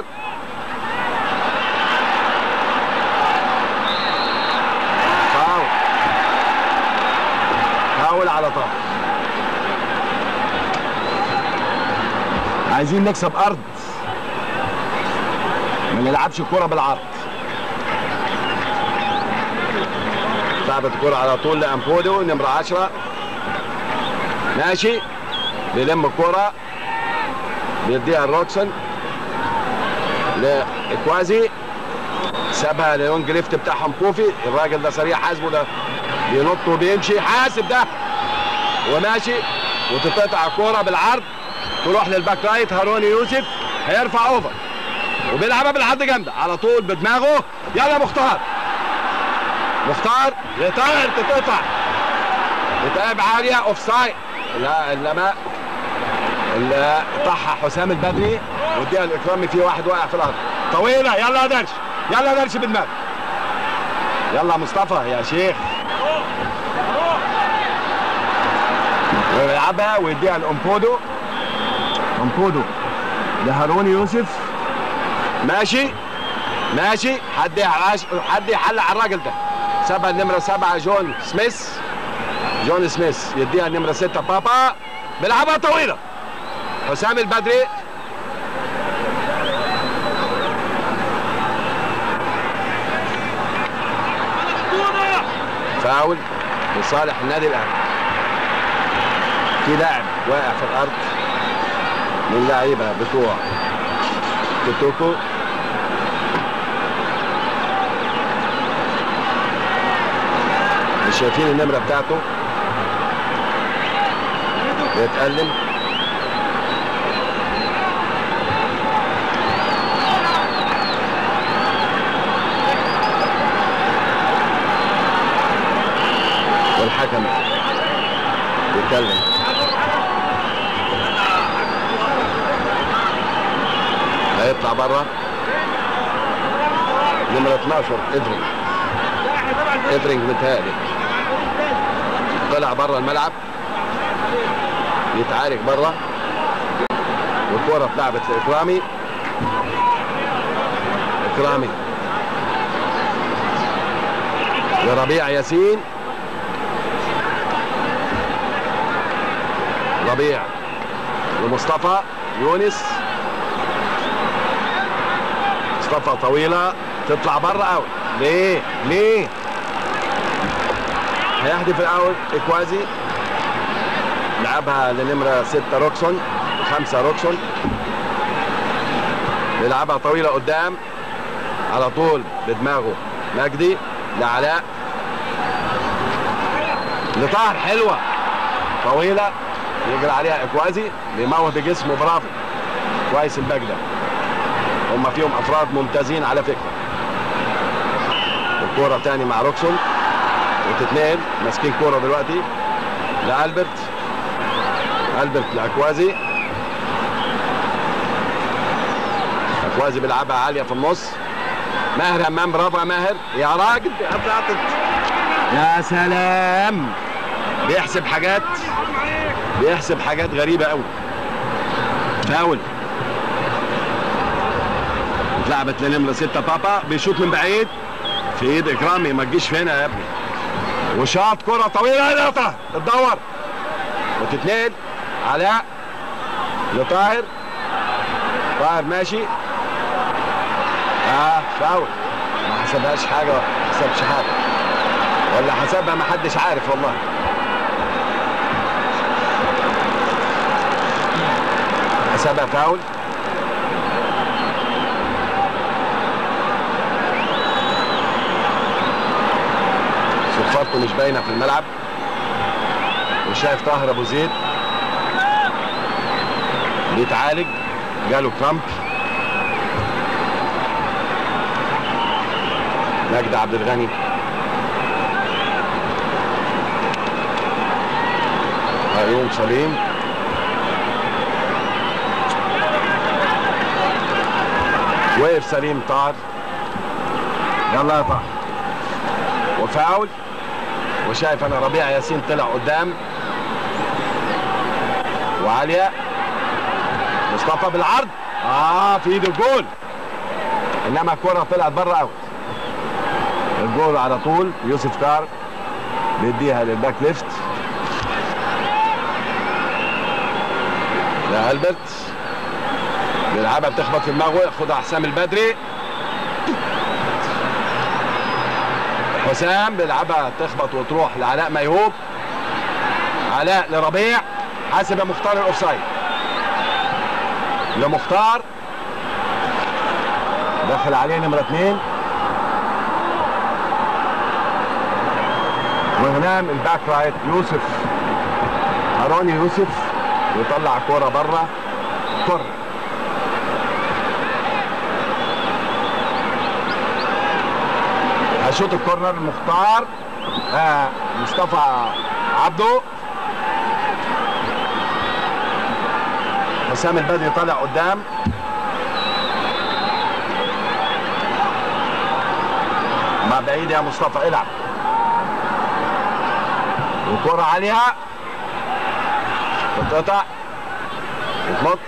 فاول فاول على طاهر عايزين نكسب ارض ما نلعبش الكرة بالعرض لعبت الكرة على طول لأمبودو نمرة 10 ماشي بيلم الكرة بيديها الروكسون لإكوازي سابها ليونج ليفت بتاعهم كوفي الراجل ده سريع حاسبه ده بينط وبيمشي حاسب ده وماشي وتتقطع الكرة بالعرض تروح للباك رايت هارون يوسف هيرفع اوفر وبيلعبها بالعرض جامده على طول بدماغه يلا مختار مختار يطير تتقطع يتقلب عاليه اوف سايد لا انما اللي طحها حسام البدري وديها الاكرامي في واحد واقع في الارض طويله يلا يا درش يلا يا درش بدماغ يلا مصطفى يا شيخ ويلعبها ويديها لامبودو امبودو لهارون يوسف ماشي ماشي حد يعاش حد يحل على الراجل ده سبعة النمرة سبعة جون سميث جون سميث يديها النمرة ستة بابا بيلعبها طويلة حسام البدري فاول لصالح النادي الاهلي في لاعب واقع في الارض من اللعيبه بتوع توتوكو مش شايفين النمره بتاعته بيتألم والحكم بيتكلم هيطلع بره نمرة 12 ادرينج ادرينج متهيألي طلع بره الملعب يتعارك بره والكرة اتلعبت لإكرامي إكرامي لربيع ياسين ربيع لمصطفى يونس مصطفى طويلة تطلع بره اوت ليه ليه هيحدف الاوت اكوازي لعبها لنمرة ستة روكسون خمسة روكسون بيلعبها طويلة قدام على طول بدماغه مجدي لعلاء لطاهر حلوة طويلة يجري عليها اكوازي بيموت بجسمه برافو كويس الباك ده هم فيهم افراد ممتازين على فكره الكوره تاني مع روكسون وتتنقل ماسكين كوره دلوقتي لالبرت البرت لاكوازي اكوازي بيلعبها عاليه في النص ماهر همام برافو يا ماهر يا راجل يا سلام بيحسب حاجات بيحسب حاجات غريبه قوي فاول اتلعبت لنمرة ستة بابا بيشوط من بعيد في ايد اكرامي ما تجيش فينا يا ابني وشاط كرة طويلة نقطة تدور وتتنقل علاء لطاهر طاهر ماشي اه فاول ما حسبهاش حاجة ما حسبش حاجة ولا حسبها ما حدش عارف والله حسبها فاول صفارته مش باينه في الملعب وشايف طاهر ابو زيد بيتعالج جاله كرامب مجدي عبد الغني عيون سليم وقف سليم طاهر يلا يا طاهر وفاول وشايف انا ربيع ياسين طلع قدام وعالية مصطفى بالعرض اه في ايده الجول انما الكرة طلعت بره اوت الجول على طول يوسف كار بيديها للباك ليفت لألبرت بيلعبها بتخبط في دماغه ياخدها حسام البدري حسام بيلعبها تخبط وتروح لعلاء ميهوب علاء لربيع حاسب يا مختار الاوفسايد لمختار دخل عليه نمرة اثنين وهنام الباك رايت يوسف هاروني يوسف ويطلع كورة بره كرة هشوط الكورنر مختار آه مصطفى عبده حسام البدري طالع قدام اطلع بعيد يا مصطفى العب الكرة عليها تتقطع تتمط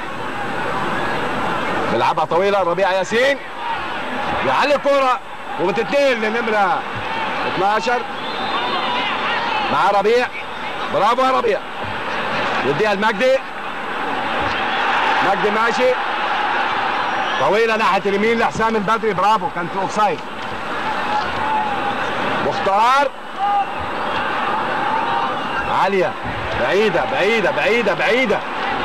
بيلعبها طويلة ربيع ياسين يعلي الكرة وبتتنقل لنمرة 12 مع ربيع برافو يا ربيع يديها المجدي مجدي ماشي طويلة ناحية اليمين لحسام البدري برافو كان في اوفسايد مختار عالية بعيدة بعيدة بعيدة بعيدة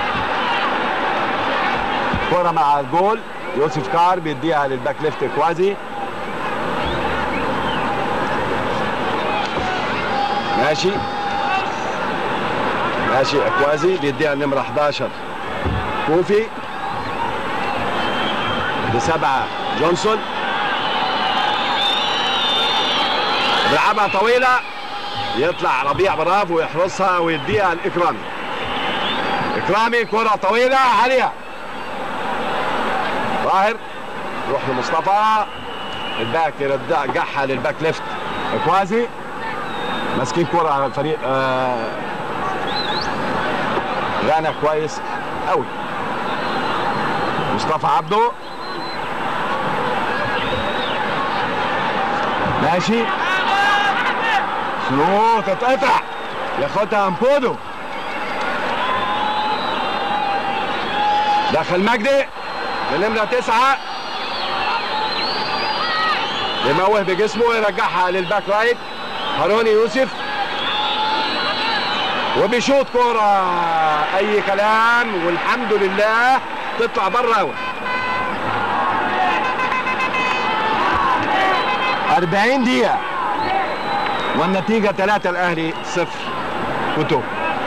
كرة مع الجول يوسف كار بيديها للباك ليفت كوازي ماشي ماشي اكوازي بيديها النمرة 11 كوفي بسبعة جونسون بيلعبها طويلة يطلع ربيع برافو ويحرسها ويديها الإكرامي إكرامي كرة طويلة عالية طاهر يروح لمصطفى الباك يرجعها للباك ليفت كوازي ماسكين كرة على الفريق آه غانا كويس قوي مصطفى عبده ماشي سلو تتقطع ياخدها امبودو دخل مجدي بنمرة تسعة يموه بجسمه ويرجعها للباك رايت هاروني يوسف وبيشوط كورة أي كلام والحمد لله تطلع بره أوي 40 دقيقة والنتيجة 3 الأهلي صفر كتب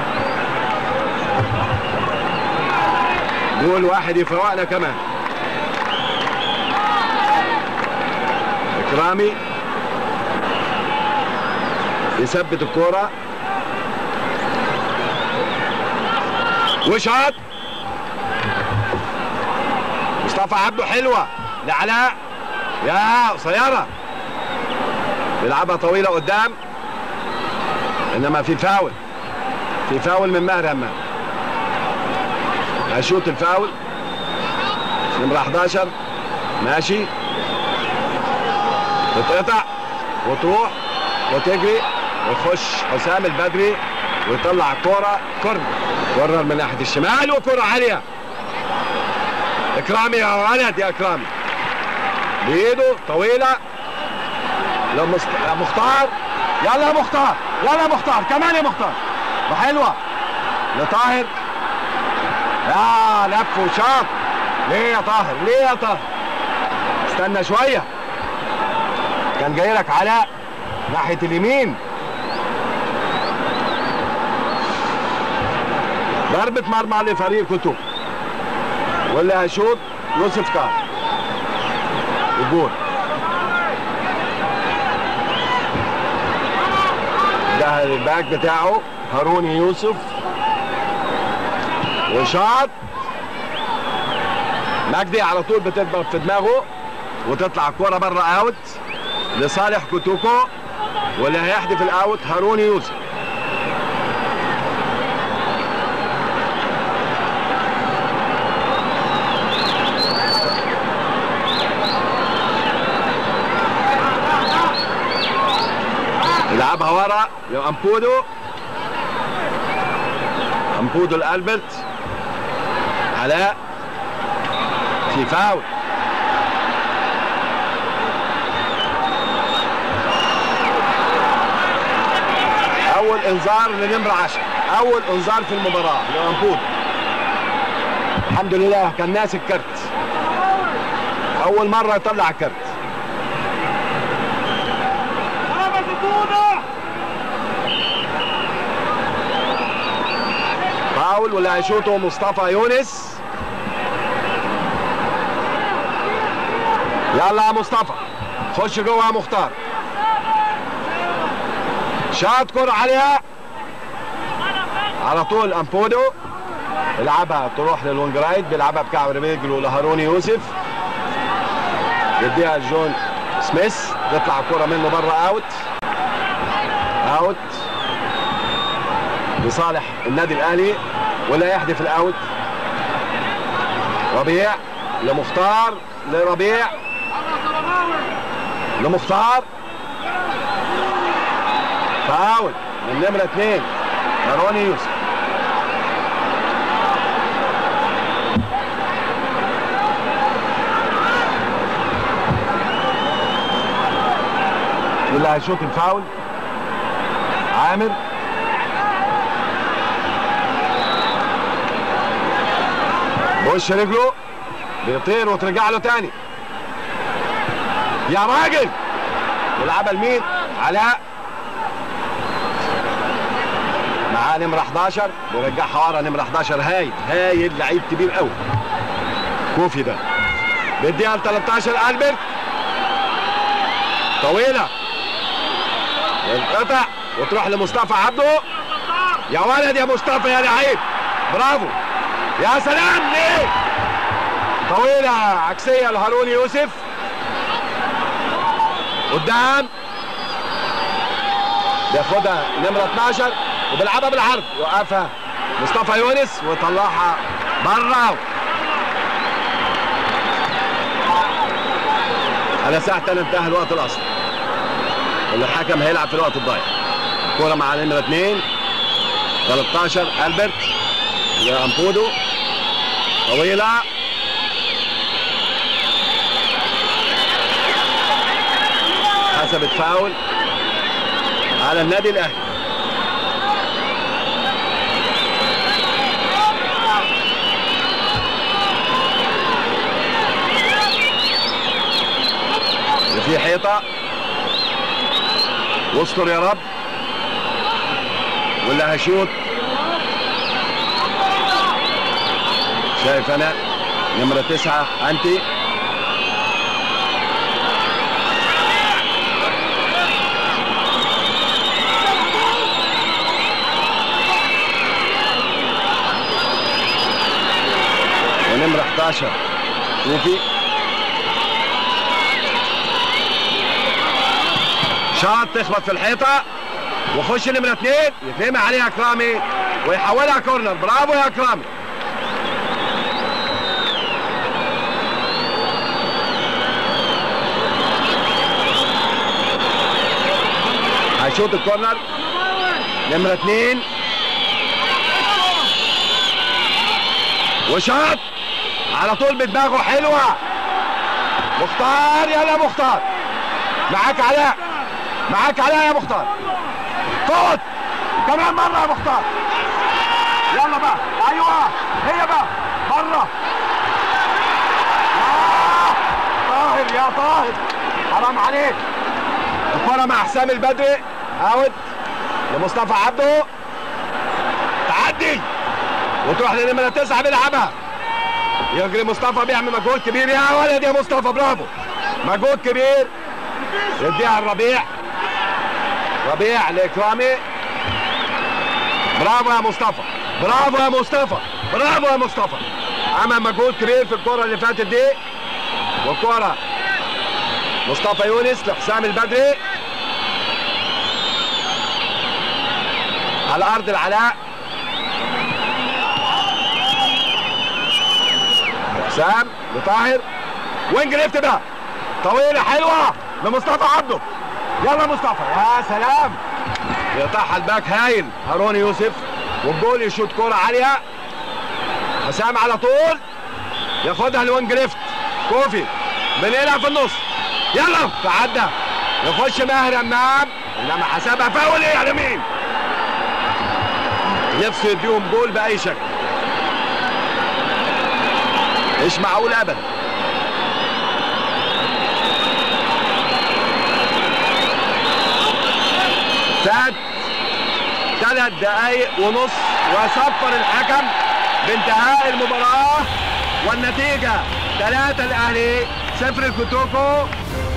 جول واحد يفوقنا كمان إكرامي يثبت الكرة وشاط مصطفى عبده حلوة لعلاء يا قصيرة بيلعبها طويلة قدام انما في فاول في فاول من ماهر همام هيشوط الفاول نمرة 11 ماشي تتقطع وتروح وتجري ويخش حسام البدري ويطلع الكورة كورنر كورنر من ناحية الشمال وكرة عالية اكرامي يا ولد يا اكرامي بايده طويلة لمست... مختار يلا يا مختار يلا يا مختار كمان يا مختار وحلوة لطاهر يا لف وشاط ليه يا طاهر ليه يا طاهر استنى شوية كان جاي لك علاء ناحية اليمين ضربة مرمى لفريق كتب واللي هيشوط يوسف كار الجول ده الباك بتاعه هاروني يوسف وشاط مجدي على طول بتضرب في دماغه وتطلع الكوره بره اوت لصالح كوتوكو واللي هيحدف الاوت هاروني يوسف يلعبها ورا لامبودو امبودو الالبرت علاء في فاول اول انذار لنمرة 10 اول انذار في المباراة لامبودو الحمد لله كان ناس الكرت اول مرة يطلع الكرت فاول واللي هيشوطه مصطفى يونس يلا يا مصطفى خش جوه يا مختار شاط كرة عليها على طول امبودو يلعبها تروح للونج رايت بيلعبها بكعب رجله لهاروني يوسف يديها جون سميث تطلع الكرة منه بره اوت اوت لصالح النادي الاهلي ولا يحدث الاوت ربيع لمختار لربيع لمختار فاول من نمرة اثنين مرواني يوسف اللي هيشوط الفاول عامر بوش رجله بيطير وترجع له تاني يا راجل يلعبها لمين؟ علاء معاه نمرة 11 بيرجعها ورا نمرة 11 هايل هايل لعيب كبير قوي كوفي ده بيديها ل 13 البرت طويلة ينقطع وتروح لمصطفى عبده يا ولد يا مصطفى يا لعيب برافو يا سلام ليه طويلة عكسية لهارون يوسف قدام بياخدها نمرة 12 وبيلعبها بالعرض يوقفها مصطفى يونس ويطلعها بره على ساعة انتهى الوقت الأصلي اللي الحكم هيلعب في الوقت الضايع كورة مع نمرة 2 13 ألبرت لأمبودو طويلة حسبت فاول على النادي الأهلي في حيطة واستر يا رب واللي هشوط شايف انا نمرة تسعة انتي ونمرة 11 كوفي شاط تخبط في الحيطة وخش نمرة اثنين يترمي عليها اكرامي ويحولها كورنر برافو يا اكرامي هيشوط الكورنر نمرة اثنين وشاط على طول بدماغه حلوة مختار يلا مختار معاك علاء معاك علاء يا مختار فوت كمان مرة يا مختار يلا بقى ايوه هي بقى بره آه. طاهر يا طاهر حرام عليك الكرة مع حسام البدري اوت لمصطفى عبده تعدي وتروح لنمرة تسعة بيلعبها يجري مصطفى بيعمل مجهود كبير يا ولد يا مصطفى برافو مجهود كبير يديها الربيع ربيع لاكرامي برافو يا مصطفى برافو يا مصطفى برافو يا مصطفى عمل مجهود كبير في الكرة اللي فاتت دي والكرة مصطفى يونس لحسام البدري على ارض العلاء حسام لطاهر وينج ليفت بقى طويله حلوه لمصطفى عبده يلا مصطفى يا سلام يقطعها الباك هايل هارون يوسف والجول يشوط كوره عاليه حسام على طول ياخدها لوينج ليفت كوفي بنلعب في النص يلا تعدى يخش ماهر امام انما حسابها فاول ايه على مين نفسه يديهم جول باي شكل مش معقول ابدا فات ثلاث دقايق ونص وصفر الحكم بانتهاء المباراة والنتيجة ثلاثة الأهلي صفر الكوتوكو